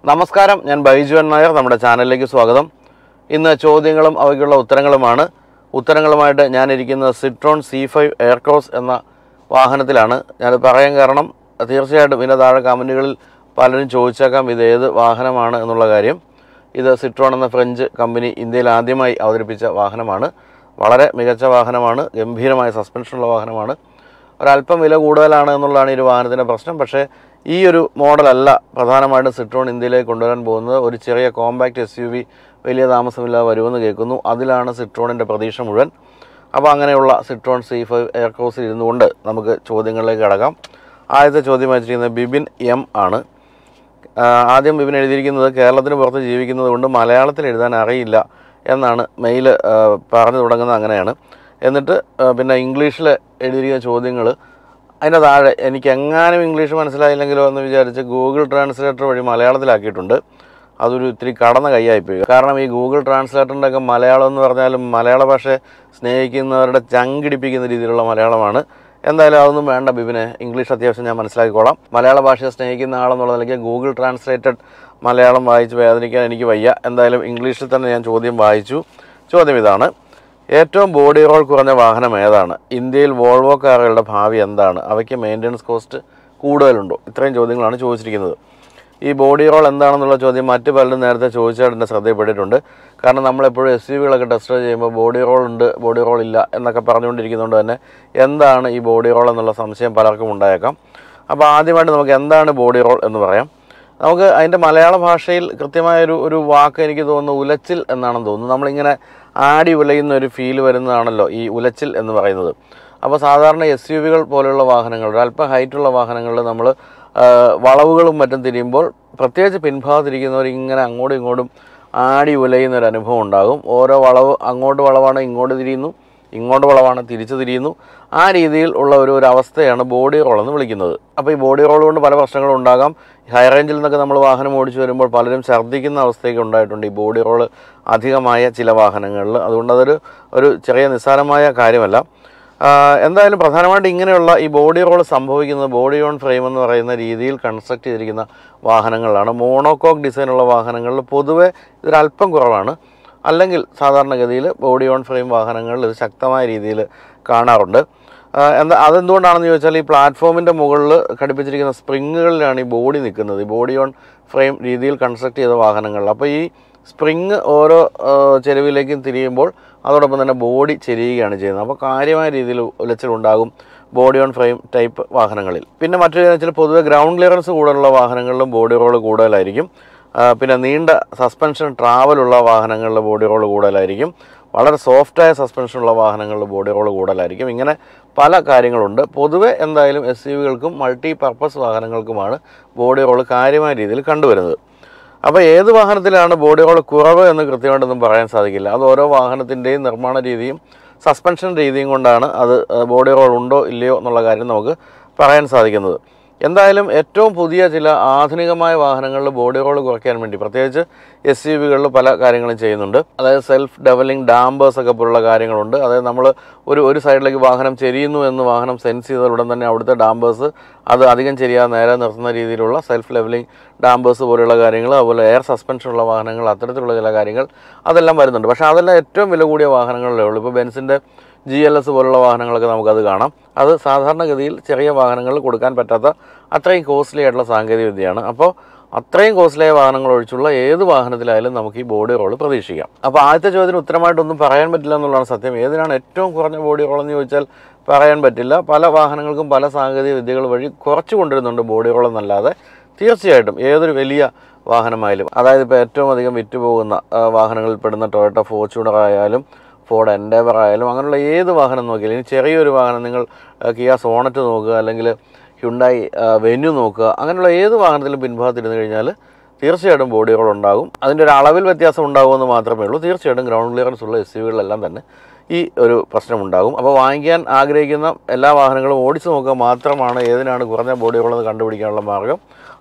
നമസ്കാരം ഞാൻ ബൈജുവൻ നായർ നമ്മുടെ ചാനലിലേക്ക് സ്വാഗതം ഇന്ന് ചോദ്യങ്ങളും അവയ്ക്കുള്ള ഉത്തരങ്ങളുമാണ് ഉത്തരങ്ങളുമായിട്ട് ഞാനിരിക്കുന്നത് സിട്രോൺ സി ഫൈവ് എയർക്രോസ് എന്ന വാഹനത്തിലാണ് ഞാനത് പറയാൻ കാരണം തീർച്ചയായിട്ടും ഇതിൻ്റെ താഴെ കമൻറ്റുകളിൽ പലരും ചോദിച്ചേക്കാം ഇത് ഏത് വാഹനമാണ് എന്നുള്ള കാര്യം ഇത് സിട്രോൺ എന്ന ഫ്രഞ്ച് കമ്പനി ഇന്ത്യയിൽ ആദ്യമായി അവതരിപ്പിച്ച വാഹനമാണ് വളരെ മികച്ച വാഹനമാണ് ഗംഭീരമായ സസ്പെൻഷനുള്ള വാഹനമാണ് ഒരല്പം വില കൂടുതലാണ് എന്നുള്ളതാണ് ഈ ഒരു വാഹനത്തിൻ്റെ പ്രശ്നം പക്ഷേ ഈ ഒരു മോഡലല്ല പ്രധാനമായിട്ടും സിട്രോൺ ഇന്ത്യയിലേക്ക് കൊണ്ടുവരാൻ പോകുന്നത് ഒരു ചെറിയ കോമ്പാക്റ്റ് എസ് യു വി വലിയ താമസമില്ലാതെ വരുമെന്ന് കേൾക്കുന്നു അതിലാണ് സിട്രോണിൻ്റെ പ്രതീക്ഷ മുഴുവൻ അപ്പോൾ അങ്ങനെയുള്ള സിട്രോൺ സി ഫൈവ് എയർക്രോസിൽ ഇരുന്നു കൊണ്ട് നമുക്ക് ചോദ്യങ്ങളിലേക്ക് കടക്കാം ആദ്യത്തെ ചോദ്യം വെച്ചിരിക്കുന്നത് ബിബിൻ എം ആണ് ആ, ആദ്യം ബിബിൻ എഴുതിയിരിക്കുന്നത് കേരളത്തിന് പുറത്ത് ജീവിക്കുന്നത് കൊണ്ട് മലയാളത്തിൽ എഴുതാൻ അറിയില്ല എന്നാണ് മെയിൽ പറഞ്ഞു തുടങ്ങുന്നത് അങ്ങനെയാണ് എന്നിട്ട് ആ, പിന്നെ ഇംഗ്ലീഷിൽ എഴുതിയിരിക്കുന്ന ചോദ്യങ്ങൾ അതിൻ്റെ താഴെ എനിക്ക് എങ്ങാനും ഇംഗ്ലീഷ് മനസ്സിലായില്ലെങ്കിലോ എന്ന് വിചാരിച്ച് ഗൂഗിൾ ട്രാൻസ്ലേറ്റർ വഴി മലയാളത്തിലാക്കിയിട്ടുണ്ട് അതൊരു ഇത്തിരി കടന്ന കൈയായിപ്പോയി കാരണം ഈ ഗൂഗിൾ ട്രാൻസ്ലേറ്ററിൻ്റെ ഒക്കെ മലയാളം എന്ന് പറഞ്ഞാലും മലയാള ഭാഷയെ സ്നേഹിക്കുന്നവരുടെ ചങ്കിടിപ്പിക്കുന്ന രീതിയിലുള്ള മലയാളമാണ് എന്തായാലും അതൊന്നും വേണ്ട ബിബിനെ ഇംഗ്ലീഷ് അത്യാവശ്യം ഞാൻ മനസ്സിലാക്കിക്കോളാം മലയാള ഭാഷയെ സ്നേഹിക്കുന്ന ആളെന്നുള്ള നിലയ്ക്ക് ഗൂഗിൾ ട്രാൻസ്ലേറ്റഡ് മലയാളം വായിച്ച് വേദനിക്കാൻ എനിക്ക് വയ്യ എന്തായാലും ഇംഗ്ലീഷിൽ തന്നെ ഞാൻ ചോദ്യം വായിച്ചു ചോദ്യം ഇതാണ് ഏറ്റവും ബോഡി റോൾ കുറഞ്ഞ വാഹനം ഏതാണ് ഇന്ത്യയിൽ വോൾവോ കാറുകളുടെ ഭാവി എന്താണ് അവയ്ക്ക് മെയിൻ്റനൻസ് കോസ്റ്റ് കൂടുതലുണ്ടോ ഇത്രയും ചോദ്യങ്ങളാണ് ചോദിച്ചിരിക്കുന്നത് ഈ ബോഡി റോൾ എന്താണെന്നുള്ള ചോദ്യം മറ്റ് പലരും നേരത്തെ ചോദിച്ചാൽ എൻ്റെ ശ്രദ്ധയിൽപ്പെട്ടിട്ടുണ്ട് കാരണം നമ്മളെപ്പോഴും എസ് യു വികളൊക്കെ ടെസ്റ്റ് ചെയ്യുമ്പോൾ ബോഡി റോൾ ഉണ്ട് ബോഡി റോൾ ഇല്ല എന്നൊക്കെ പറഞ്ഞുകൊണ്ടിരിക്കുന്നതുകൊണ്ട് തന്നെ എന്താണ് ഈ ബോഡി റോൾ എന്നുള്ള സംശയം പലർക്കും ഉണ്ടായേക്കാം അപ്പോൾ ആദ്യമായിട്ട് നമുക്ക് എന്താണ് ബോഡി റോൾ എന്ന് പറയാം നമുക്ക് അതിൻ്റെ മലയാള ഭാഷയിൽ കൃത്യമായൊരു ഒരു വാക്ക് എനിക്ക് തോന്നുന്നു ഉലച്ചിൽ എന്നാണെന്ന് തോന്നുന്നു നമ്മളിങ്ങനെ ആടി ഉലയുന്ന ഒരു ഫീൽ വരുന്നതാണല്ലോ ഈ ഉലച്ചിൽ എന്ന് പറയുന്നത് അപ്പോൾ സാധാരണ എസ് യു വികൾ പോലെയുള്ള വാഹനങ്ങൾ ഒരു അല്പം ഹൈറ്റുള്ള വാഹനങ്ങളിൽ നമ്മൾ വളവുകളും മറ്റും തിരിയുമ്പോൾ പ്രത്യേകിച്ച് പിൻഭാഗത്തിരിക്കുന്നവർ ഇങ്ങനെ അങ്ങോട്ടും ഇങ്ങോട്ടും ആടി ഉലയുന്ന ഒരു അനുഭവം ഉണ്ടാകും ഓരോ വളവ് അങ്ങോട്ട് വളവാണ് ഇങ്ങോട്ട് തിരിയുന്നു ഇങ്ങോട്ട് വളവാണ് തിരിച്ചു തിരിയുന്നു ആ രീതിയിൽ ഉള്ള ഒരു ഒരു അവസ്ഥയാണ് ബോഡി റോൾ എന്ന് വിളിക്കുന്നത് അപ്പോൾ ഈ ബോഡി റോൾ കൊണ്ട് പല പ്രശ്നങ്ങളും ഉണ്ടാകാം ഹൈ റേഞ്ചിൽ നിന്നൊക്കെ നമ്മൾ വാഹനം ഓടിച്ചു വരുമ്പോൾ പലരും ഛർദ്ദിക്കുന്ന അവസ്ഥയൊക്കെ ഉണ്ടായിട്ടുണ്ട് ഈ ബോഡി റോൾ അധികമായ ചില വാഹനങ്ങളിൽ അതുകൊണ്ട് അതൊരു ഒരു ചെറിയ നിസ്സാരമായ കാര്യമല്ല ആ, എന്തായാലും പ്രധാനമായിട്ട് ഇങ്ങനെയുള്ള ഈ ബോഡി റോൾ സംഭവിക്കുന്നത് ബോഡി ഓൺ ഫ്രെയിം എന്ന് പറയുന്ന രീതിയിൽ കൺസ്ട്രക്ട് ചെയ്തിരിക്കുന്ന വാഹനങ്ങളിലാണ് മോണോകോക്ക് ഡിസൈനുള്ള വാഹനങ്ങളിൽ പൊതുവെ ഇതൊരല്പം കുറവാണ് അല്ലെങ്കിൽ സാധാരണഗതിയിൽ ബോഡി ഓൺ ഫ്രെയിം വാഹനങ്ങളിൽ ഇത് ശക്തമായ രീതിയിൽ കാണാറുണ്ട് ആ, എന്താ അതെന്തുകൊണ്ടാണെന്ന് ചോദിച്ചാൽ ഈ പ്ലാറ്റ്ഫോമിൻ്റെ മുകളിൽ ഘടിപ്പിച്ചിരിക്കുന്ന സ്പ്രിങ്ങുകളിലാണ് ഈ ബോഡി നിൽക്കുന്നത് ഈ ബോഡി ഓൺ ഫ്രെയിം രീതിയിൽ കൺസ്ട്രക്ട് ചെയ്ത വാഹനങ്ങളിൽ അപ്പോൾ ഈ സ്പ്രിങ് ഓരോ ആ, ചെരുവിലേക്കും തിരിയുമ്പോൾ അതോടൊപ്പം തന്നെ ബോഡി ചെരിയുകയാണ് ചെയ്യുന്നത് അപ്പോൾ കാര്യമായ രീതിയിൽ ഉലച്ചിലുണ്ടാകും ബോഡി ഓൺ ഫ്രെയിം ടൈപ്പ് വാഹനങ്ങളിൽ പിന്നെ മറ്റൊരു കാര്യം വെച്ചാൽ പൊതുവെ ഗ്രൗണ്ട് ക്ലിയറൻസ് കൂടുതലുള്ള വാഹനങ്ങളിലും ബോഡി റോൾ കൂടുതലായിരിക്കും ആ, പിന്നെ നീണ്ട സസ്പെൻഷൻ ട്രാവലുള്ള വാഹനങ്ങളിൽ ബോഡി റോൾ കൂടുതലായിരിക്കും വളരെ സോഫ്റ്റായ സസ്പെൻഷനുള്ള വാഹനങ്ങളിൽ ബോഡി റോൾ കൂടുതലായിരിക്കും ഇങ്ങനെ പല കാര്യങ്ങളുണ്ട് പൊതുവെ എന്തായാലും എസ് യു വികൾക്കും മൾട്ടി പർപ്പസ് വാഹനങ്ങൾക്കുമാണ് ബോഡി റോൾ കാര്യമായ രീതിയിൽ കണ്ടുവരുന്നത് അപ്പോൾ ഏത് വാഹനത്തിലാണ് ബോഡി റോൾ കുറവ് എന്ന് കൃത്യമായിട്ടൊന്നും പറയാൻ സാധിക്കില്ല അത് ഓരോ വാഹനത്തിൻ്റെയും നിർമ്മാണ രീതിയും സസ്പെൻഷൻ രീതിയും കൊണ്ടാണ് അത് ബോഡി റോൾ ഉണ്ടോ ഇല്ലയോ എന്നുള്ള കാര്യം നമുക്ക് പറയാൻ സാധിക്കുന്നത് എന്തായാലും ഏറ്റവും പുതിയ ചില ആധുനികമായ വാഹനങ്ങളിൽ ബോഡി റോൾ കുറയ്ക്കാൻ വേണ്ടി പ്രത്യേകിച്ച് എസ് യു വികളിൽ പല കാര്യങ്ങളും ചെയ്യുന്നുണ്ട് അതായത് സെൽഫ് ഡെവലിംഗ് ഡാമ്പേഴ്സ് ഒക്കെ പോലുള്ള കാര്യങ്ങളുണ്ട് അതായത് നമ്മൾ ഒരു ഒരു സൈഡിലേക്ക് വാഹനം ചെരിയുന്നു എന്ന് വാഹനം സെൻസ് ചെയ്ത ഉടൻ തന്നെ അവിടുത്തെ ഡാമ്പേഴ്സ് അത് അധികം ചെരിയാതെ നേരെ നിർത്തുന്ന രീതിയിലുള്ള സെൽഫ് ലെവലിംഗ് ഡാമ്പേഴ്സ് പോലെയുള്ള കാര്യങ്ങൾ അതുപോലെ എയർ സസ്പെൻഷനുള്ള വാഹനങ്ങൾ അത്തരത്തിലുള്ള ചില കാര്യങ്ങൾ അതെല്ലാം വരുന്നുണ്ട് പക്ഷേ അതെല്ലാം ഏറ്റവും വില കൂടിയ വാഹനങ്ങളിലേ ഉള്ളൂ ഇപ്പോൾ ബെൻസിൻ്റെ ജി എൽ എസ് പോലുള്ള വാഹനങ്ങളൊക്കെ നമുക്കത് കാണാം അത് സാധാരണഗതിയിൽ ചെറിയ വാഹനങ്ങളിൽ കൊടുക്കാൻ പറ്റാത്ത അത്രയും കോസ്റ്റ്ലി ആയിട്ടുള്ള സാങ്കേതിക വിദ്യയാണ് അപ്പോൾ അത്രയും കോസ്റ്റ്ലിയായ വാഹനങ്ങൾ ഒഴിച്ചുള്ള ഏത് വാഹനത്തിലായാലും നമുക്ക് ഈ ബോഡി റോൾ പ്രതീക്ഷിക്കാം അപ്പോൾ ആദ്യത്തെ ചോദ്യത്തിന് ഉത്തരമായിട്ടൊന്നും പറയാൻ പറ്റില്ല എന്നുള്ളതാണ് സത്യം ഏതിനാണ് ഏറ്റവും കുറഞ്ഞ ബോഡി റോൾ എന്ന് ചോദിച്ചാൽ പറയാൻ പറ്റില്ല പല വാഹനങ്ങൾക്കും പല സാങ്കേതിക വിദ്യകൾ വഴി കുറച്ച് കൊണ്ടുവരുന്നുണ്ട് ബോഡി റോൾ എന്നല്ലാതെ തീർച്ചയായിട്ടും ഏതൊരു വലിയ വാഹനമായാലും അതായത് ഇപ്പോൾ ഏറ്റവും അധികം വിറ്റുപോകുന്ന ആ, വാഹനങ്ങളിൽ പെടുന്ന ടൊയോട്ട ഫോർച്യൂണർ ആയാലും ഫോർഡ് എൻഡേവർ ആയാലും അങ്ങനെയുള്ള ഏത് വാഹനം നോക്കിയാലും ഇനി ചെറിയൊരു വാഹനം നിങ്ങൾ ആ, കിയ സോണറ്റ് നോക്കുക അല്ലെങ്കിൽ ഹ്യുണ്ടായി വെന്യൂ നോക്കുക അങ്ങനെയുള്ള ഏത് വാഹനത്തിലും പിൻഭാഗത്തിരുന്ന് കഴിഞ്ഞാൽ തീർച്ചയായിട്ടും ബോഡി റോൾ ഉണ്ടാകും അതിൻ്റെ ഒരു അളവിൽ വ്യത്യാസം ഉണ്ടാകുമെന്ന് മാത്രമേ ഉള്ളൂ തീർച്ചയായിട്ടും ഗ്രൗണ്ട് ക്ലിയറൻസ് ഉള്ള എസ് യുകളിലെല്ലാം തന്നെ ഈ ഒരു പ്രശ്നമുണ്ടാകും അപ്പോൾ വാങ്ങിക്കാൻ ആഗ്രഹിക്കുന്ന എല്ലാ വാഹനങ്ങളും ഓടിച്ചു നോക്കുക മാത്രമാണ് ഏതിനാണ് കുറഞ്ഞ ബോഡി റോളെന്ന് കണ്ടുപിടിക്കാനുള്ള മാർഗ്ഗം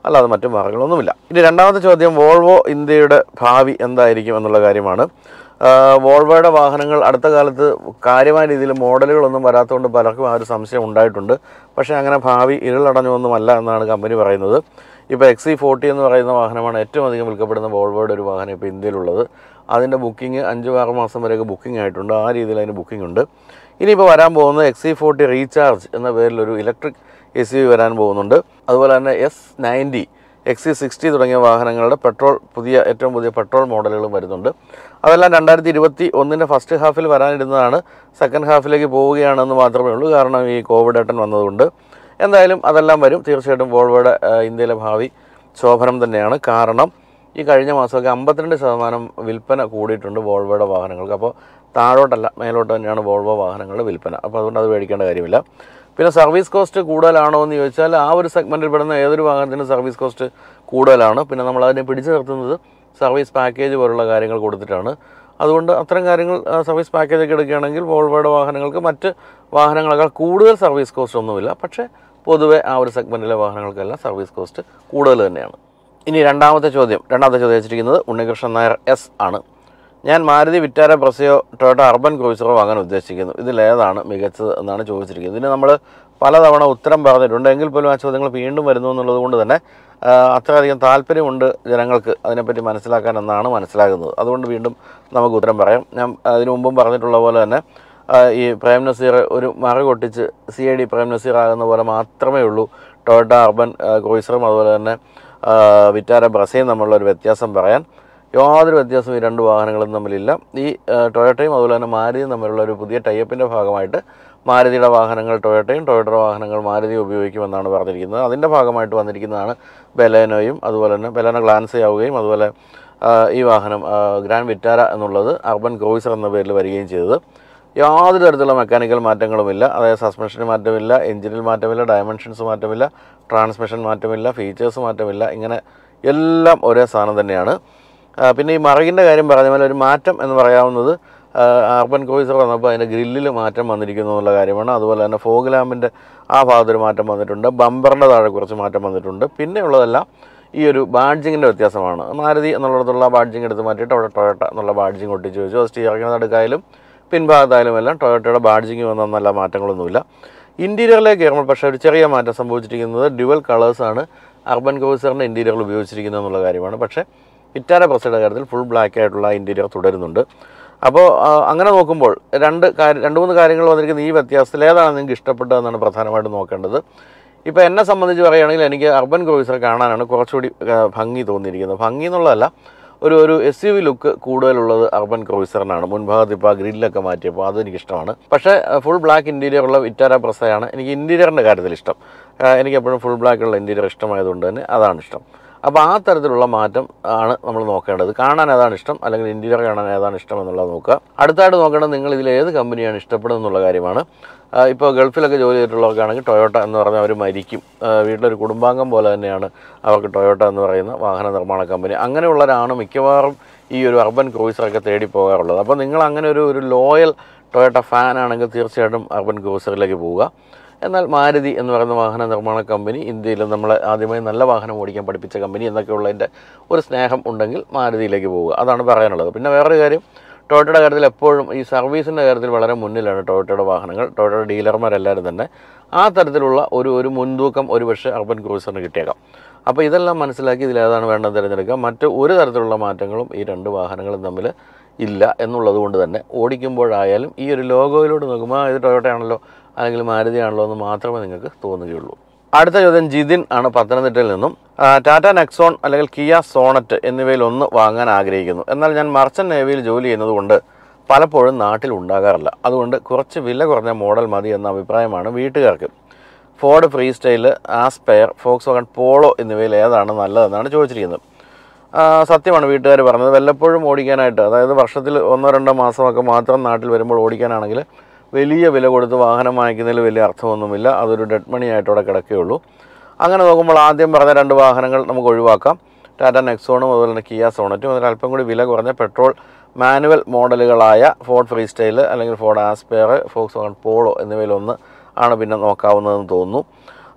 അല്ലാതെ മറ്റു മാർഗങ്ങളൊന്നുമില്ല ഇനി രണ്ടാമത്തെ ചോദ്യം വോൾവോ ഇന്ത്യയുടെ ഭാവി എന്തായിരിക്കും എന്നുള്ള കാര്യമാണ് ആ, വോൾവോയുടെ വാഹനങ്ങൾ അടുത്ത കാലത്ത് കാര്യമായ രീതിയിൽ മോഡലുകളൊന്നും വരാത്തതുകൊണ്ട് പലർക്കും ആ ഒരു സംശയം ഉണ്ടായിട്ടുണ്ട് പക്ഷേ അങ്ങനെ ഭാവി ഇരുളടഞ്ഞൊന്നുമല്ല എന്നാണ് കമ്പനി പറയുന്നത് ഇപ്പോൾ എക്സ് സി ഫോർട്ടി എന്ന് പറയുന്ന വാഹനമാണ് ഏറ്റവും അധികം വിൽക്കപ്പെടുന്ന വോൾവോയുടെ ഒരു വാഹനം ഇപ്പോൾ ഇന്ത്യയിലുള്ളത് അതിൻ്റെ ബുക്കിംഗ് അഞ്ച് ആറ് മാസം വരെയൊക്കെ ബുക്കിംഗ് ആയിട്ടുണ്ട് ആ രീതിയിൽ അതിന് ബുക്കിംഗ് ഉണ്ട് ഇനിയിപ്പോൾ വരാൻ പോകുന്നത് എക്സ് സി ഫോർട്ടി റീചാർജ് എന്ന പേരിലൊരു ഇലക്ട്രിക് എസ് യു വരാൻ പോകുന്നുണ്ട് അതുപോലെ തന്നെ S ninety X C sixty തുടങ്ങിയ വാഹനങ്ങളുടെ പെട്രോൾ പുതിയ ഏറ്റവും പുതിയ പെട്രോൾ മോഡലുകളും വരുന്നുണ്ട് അതെല്ലാം രണ്ടായിരത്തി ഇരുപത്തി ഒന്നിൻ്റെ ഫസ്റ്റ് ഹാഫിൽ വരാനിരുന്നതാണ് സെക്കൻഡ് ഹാഫിലേക്ക് പോവുകയാണെന്ന് മാത്രമേ ഉള്ളൂ കാരണം ഈ കോവിഡ് ഏട്ടൻ വന്നതുകൊണ്ട് എന്തായാലും അതെല്ലാം വരും തീർച്ചയായിട്ടും വോൾവോയുടെ ആ, ഇന്ത്യയിലെ ഭാവി ശോഭനം തന്നെയാണ് കാരണം ഈ കഴിഞ്ഞ മാസമൊക്കെ അമ്പത്തിരണ്ട് ശതമാനം വിൽപ്പന കൂടിയിട്ടുണ്ട് വോൾവോയുടെ വാഹനങ്ങൾക്ക് അപ്പോൾ താഴോട്ടല്ല മേലോട്ട് തന്നെയാണ് വോൾവോ വാഹനങ്ങളുടെ വിൽപ്പന അപ്പോൾ അതുകൊണ്ട് അത് മേടിക്കേണ്ട കാര്യമില്ല പിന്നെ സർവീസ് കോസ്റ്റ് കൂടുതലാണോ എന്ന് ചോദിച്ചാൽ ആ ഒരു സെഗ്മെൻറ്റിൽ പെടുന്ന ഏതൊരു വാഹനത്തിനും സർവീസ് കോസ്റ്റ് കൂടുതലാണ് പിന്നെ നമ്മൾ അതിനെ പിടിച്ചു നിർത്തുന്നത് സർവീസ് പാക്കേജ് പോലുള്ള കാര്യങ്ങൾ കൊടുത്തിട്ടാണ് അതുകൊണ്ട് അത്തരം കാര്യങ്ങൾ ആ, സർവീസ് പാക്കേജ് ഒക്കെ എടുക്കുകയാണെങ്കിൽ വോൾവോയുടെ വാഹനങ്ങൾക്ക് മറ്റ് വാഹനങ്ങളെക്കാൾ കൂടുതൽ സർവീസ് കോസ്റ്റ് ഒന്നുമില്ല പക്ഷേ പൊതുവെ ആ ഒരു സെഗ്മെൻറ്റിലെ വാഹനങ്ങൾക്കെല്ലാം സർവീസ് കോസ്റ്റ് കൂടുതൽ തന്നെയാണ് ഇനി രണ്ടാമത്തെ ചോദ്യം രണ്ടാമത്തെ ചോദ്യം വെച്ചിരിക്കുന്നത് ഉണ്ണികൃഷ്ണൻ നായർ എസ് ആണ് ഞാൻ മാരുതി വിറ്റാര പ്രസയോ ടൊയോട്ട അർബൻ ക്രൂസറോ വാങ്ങാൻ ഉദ്ദേശിക്കുന്നു ഇതിലേതാണ് മികച്ചത് എന്നാണ് ചോദിച്ചിരിക്കുന്നത് ഇതിന് നമ്മൾ പലതവണ ഉത്തരം പറഞ്ഞിട്ടുണ്ട് എങ്കിൽ പോലും ആ ചോദ്യങ്ങൾ വീണ്ടും വരുന്നു എന്നുള്ളത് കൊണ്ട് തന്നെ ആ, അത്രയധികം താല്പര്യമുണ്ട് ജനങ്ങൾക്ക് അതിനെപ്പറ്റി മനസ്സിലാക്കാൻ എന്നാണ് മനസ്സിലാകുന്നത് അതുകൊണ്ട് വീണ്ടും നമുക്ക് ഉത്തരം പറയാം ഞാൻ അതിനു മുമ്പും പറഞ്ഞിട്ടുള്ള പോലെ തന്നെ ആ, ഈ പ്രേം നസീർ ഒരു മറ കൊട്ടിച്ച് C I D Prem Nazir ആകുന്ന പോലെ മാത്രമേ ഉള്ളൂ ടൊയോട്ട അർബൻ ആ, ക്രൂയിസറും അതുപോലെ തന്നെ ആ, വിറ്റാര ബ്രസയും തമ്മിലുള്ള ഒരു വ്യത്യാസം പറയാൻ യാതൊരു വ്യത്യാസവും ഈ രണ്ട് വാഹനങ്ങളും തമ്മിലില്ല ഈ ആ, ടൊയോട്ടയും അതുപോലെ തന്നെ മാരുതിയും തമ്മിലുള്ള ഒരു പുതിയ ടൈപ്പിൻ്റെ ഭാഗമായിട്ട് മാരുതിയുടെ വാഹനങ്ങൾ ടൊയോട്ടയും ടൊയോട്ടയുടെ വാഹനങ്ങൾ മാരുതി ഉപയോഗിക്കുമെന്നാണ് പറഞ്ഞിരിക്കുന്നത് അതിൻ്റെ ഭാഗമായിട്ട് വന്നിരിക്കുന്നതാണ് ബെലേനോയും അതുപോലെ തന്നെ ബെലേനോ ഗ്ലാൻസ ആവുകയും അതുപോലെ ആ, ഈ വാഹനം ആ, ഗ്രാൻഡ് വിറ്റാര എന്നുള്ളത് അർബൻ ക്രൂയിസർ എന്ന പേരിൽ വരികയും ചെയ്തത് യാതൊരു തരത്തിലുള്ള മെക്കാനിക്കൽ മാറ്റങ്ങളുമില്ല അതായത് സസ്പെൻഷന് മാറ്റമില്ല എഞ്ചിനിൽ മാറ്റമില്ല ഡയമെൻഷൻസ് മാറ്റമില്ല ട്രാൻസ്മിഷൻ മാറ്റമില്ല ഫീച്ചേഴ്സ് മാറ്റമില്ല ഇങ്ങനെ എല്ലാം ഒരേ സാധനം തന്നെയാണ് ആ, പിന്നെ ഈ മറകിൻ്റെ കാര്യം പറഞ്ഞ പോലെ ഒരു മാറ്റം എന്ന് പറയാവുന്നത് ആ, അർബൻ ക്രൂയിസർ വന്നപ്പോൾ അതിൻ്റെ ഗ്രില്ലിൽ മാറ്റം വന്നിരിക്കുന്നു എന്നുള്ള കാര്യമാണ് അതുപോലെ തന്നെ ഫോഗ് ലാമ്പിൻ്റെ ആ ഭാഗത്തൊരു മാറ്റം വന്നിട്ടുണ്ട് ബമ്പറിൻ്റെ താഴെ കുറച്ച് മാറ്റം വന്നിട്ടുണ്ട് പിന്നെ ഉള്ളതെല്ലാം ഈ ഒരു ബാഡ്ജിങ്ങിൻ്റെ വ്യത്യാസമാണ് മാരുതി എന്നുള്ളിടത്തുള്ള ബാഡ്ജിങ് എടുത്ത് മാറ്റിയിട്ട് അവിടെ ടൊയോട്ട എന്നുള്ള ബാഡ്ജിങ് ഒട്ടിച്ച് വെച്ചു അത് സ്റ്റിയറിംഗ് നടുക്കായാലും പിൻഭാഗത്തായാലും എല്ലാം ടൊയോട്ടയുടെ ബാഡ്ജിങ് വന്ന നല്ല മാറ്റങ്ങളൊന്നുമില്ല ഇൻറ്റീരിയറിലേക്ക് കയറുമ്പോൾ പക്ഷേ ഒരു ചെറിയ മാറ്റം സംഭവിച്ചിരിക്കുന്നത് ഡ്യുവൽ കളേഴ്സാണ് അർബൻ ക്രൂസറിൻ്റെ ഇൻറ്റീരിയറിൽ ഉപയോഗിച്ചിരിക്കുന്നത് എന്നുള്ള കാര്യമാണ് പക്ഷേ വിറ്റാര പ്രസയുടെ കാര്യത്തിൽ ഫുൾ ബ്ലാക്ക് ആയിട്ടുള്ള ഇൻറ്റീരിയർ തുടരുന്നുണ്ട് അപ്പോൾ ആ, അങ്ങനെ നോക്കുമ്പോൾ രണ്ട് കാര്യം രണ്ട് മൂന്ന് കാര്യങ്ങൾ വന്നിരിക്കുന്ന ഈ വ്യത്യാസത്തിൽ ഏതാണ് നിങ്ങൾക്ക് ഇഷ്ടപ്പെട്ടതെന്നാണ് പ്രധാനമായിട്ടും നോക്കേണ്ടത് ഇപ്പോൾ എന്നെ സംബന്ധിച്ച് പറയുകയാണെങ്കിൽ എനിക്ക് അർബൻ ക്രൂയിസർ കാണാനാണ് കുറച്ചുകൂടി ആ, ഭംഗി തോന്നിയിരിക്കുന്നത് ഭംഗി എന്നുള്ളതല്ല ഒരു ഒരു എസ് യു വി ലുക്ക് കൂടുതലുള്ളത് അർബൻ ക്രൂയിസറിനാണ് മുൻഭാഗത്ത് ഇപ്പോൾ ആ ഗ്രില്ലൊക്കെ മാറ്റിയപ്പോൾ അത് എനിക്കിഷ്ടമാണ് പക്ഷേ ഫുൾ ബ്ലാക്ക് ഇൻറ്റീരിയർ ഉള്ള വിറ്റാര പ്രസയാണ് എനിക്ക് ഇൻറ്റീരിയറിൻ്റെ കാര്യത്തിൽ ഇഷ്ടം ആ, എനിക്ക് എപ്പോഴും ഫുൾ ബ്ലാക്കുള്ള ഇൻറ്റീരിയർ ഇഷ്ടമായതുകൊണ്ട് തന്നെ അതാണ് ഇഷ്ടം അപ്പോൾ ആ തരത്തിലുള്ള മാറ്റം ആണ് നമ്മൾ നോക്കേണ്ടത് കാണാൻ ഏതാണ് ഇഷ്ടം അല്ലെങ്കിൽ ഇൻറ്റീരിയർ കാണാൻ ഏതാണ് ഇഷ്ടം എന്നുള്ളത് നോക്കുക അടുത്തായിട്ട് നോക്കേണ്ടത് നിങ്ങൾ ഇതിൽ ഏത് കമ്പനിയാണ് ഇഷ്ടപ്പെടുന്നത് എന്നുള്ള കാര്യമാണ് ആ, ഇപ്പോൾ ഗൾഫിലൊക്കെ ജോലി ചെയ്തിട്ടുള്ളവർക്കാണെങ്കിൽ ടൊയോട്ട എന്ന് പറഞ്ഞാൽ അവർ മരിക്കും ആ, വീട്ടിലൊരു കുടുംബാംഗം പോലെ തന്നെയാണ് അവർക്ക് ടൊയോട്ട എന്ന് പറയുന്ന വാഹന നിർമ്മാണ കമ്പനി അങ്ങനെയുള്ളവരാണ് മിക്കവാറും ഈ ഒരു അർബൻ ക്രൂയിസറൊക്കെ തേടി പോകാറുള്ളത് അപ്പോൾ നിങ്ങൾ അങ്ങനെ ഒരു ഒരു ലോയൽ ടൊയോട്ട ഫാൻ ആണെങ്കിൽ തീർച്ചയായിട്ടും അർബൻ ക്രൂയിസറിലേക്ക് പോവുക എന്നാൽ മാരുതി എന്ന് പറയുന്ന വാഹന നിർമ്മാണ കമ്പനി ഇന്ത്യയിൽ നമ്മളെ ആദ്യമായി നല്ല വാഹനം ഓടിക്കാൻ പഠിപ്പിച്ച കമ്പനി എന്നൊക്കെയുള്ളതിൻ്റെ ഒരു സ്നേഹം ഉണ്ടെങ്കിൽ മാരുതിയിലേക്ക് പോവുക അതാണ് പറയാനുള്ളത് പിന്നെ വേറൊരു കാര്യം ടൊയോട്ടയുടെ കാര്യത്തിൽ എപ്പോഴും ഈ സർവീസിൻ്റെ കാര്യത്തിൽ വളരെ മുന്നിലാണ് ടൊയോട്ടയുടെ വാഹനങ്ങൾ ടൊയോട്ടയുടെ ഡീലർമാരെല്ലാവരും തന്നെ ആ തരത്തിലുള്ള ഒരു ഒരു മുൻതൂക്കം ഒരുപക്ഷെ അർബൻ ക്രൂസറിന് കിട്ടിയേക്കാം അപ്പോൾ ഇതെല്ലാം മനസ്സിലാക്കി ഇതിലേതാണ് വേണ്ടത് തിരഞ്ഞെടുക്കുക മറ്റ് ഒരു തരത്തിലുള്ള മാറ്റങ്ങളും ഈ രണ്ട് വാഹനങ്ങളും തമ്മിൽ ഇല്ല എന്നുള്ളത് കൊണ്ട് തന്നെ ഓടിക്കുമ്പോഴായാലും ഈ ഒരു ലോഗോയിലൂടെ നോക്കുമ്പോൾ ആ, ഇത് ടൊയോട്ടയാണല്ലോ അല്ലെങ്കിൽ മാരുതി ആണല്ലോ എന്ന് മാത്രമേ നിങ്ങൾക്ക് തോന്നുകയുള്ളൂ അടുത്ത ചോദ്യം ജിതിൻ ആണ് പത്തനംതിട്ടയിൽ നിന്നും ആ, ടാറ്റ നെക്സോൺ അല്ലെങ്കിൽ കിയ സോണറ്റ് എന്നിവയിൽ ഒന്ന് വാങ്ങാൻ ആഗ്രഹിക്കുന്നു എന്നാൽ ഞാൻ മർച്ചൻ്റ് നേവിയിൽ ജോലി ചെയ്യുന്നതുകൊണ്ട് പലപ്പോഴും നാട്ടിൽ ഉണ്ടാകാറില്ല അതുകൊണ്ട് കുറച്ച് വില കുറഞ്ഞ മോഡൽ മതി എന്ന അഭിപ്രായമാണ് വീട്ടുകാർക്ക് Ford Freestyle Aspire Volkswagen Polo എന്നിവയിൽ ഏതാണ് നല്ലതെന്നാണ് ചോദിച്ചിരിക്കുന്നത് ആ, സത്യമാണ് വീട്ടുകാർ പറഞ്ഞത് വല്ലപ്പോഴും ഓടിക്കാനായിട്ട് അതായത് വർഷത്തിൽ ഒന്നോ രണ്ടോ മാസമൊക്കെ മാത്രം നാട്ടിൽ വരുമ്പോൾ ഓടിക്കാനാണെങ്കിൽ വലിയ വില കൊടുത്ത് വാഹനം വാങ്ങിക്കുന്നതിൽ വലിയ അർത്ഥമൊന്നുമില്ല അതൊരു ഡെഡ് മണി ആയിട്ട് അവിടെ കിടക്കുകയുള്ളൂ അങ്ങനെ നോക്കുമ്പോൾ ആദ്യം പറഞ്ഞ രണ്ട് വാഹനങ്ങൾ നമുക്ക് ഒഴിവാക്കാം ടാറ്റ നെക്സോണും അതുപോലെ തന്നെ കിയ സോണറ്റും അതിൽ അല്പം കൂടി വില കുറഞ്ഞ പെട്രോൾ മാനുവൽ മോഡലുകളായ ഫോർഡ് ഫ്രീ സ്റ്റൈൽ അല്ലെങ്കിൽ Ford Aspire Volkswagen Polo എന്നിവയിലൊന്ന് ആണ് പിന്നെ നോക്കാവുന്നതെന്ന് തോന്നുന്നു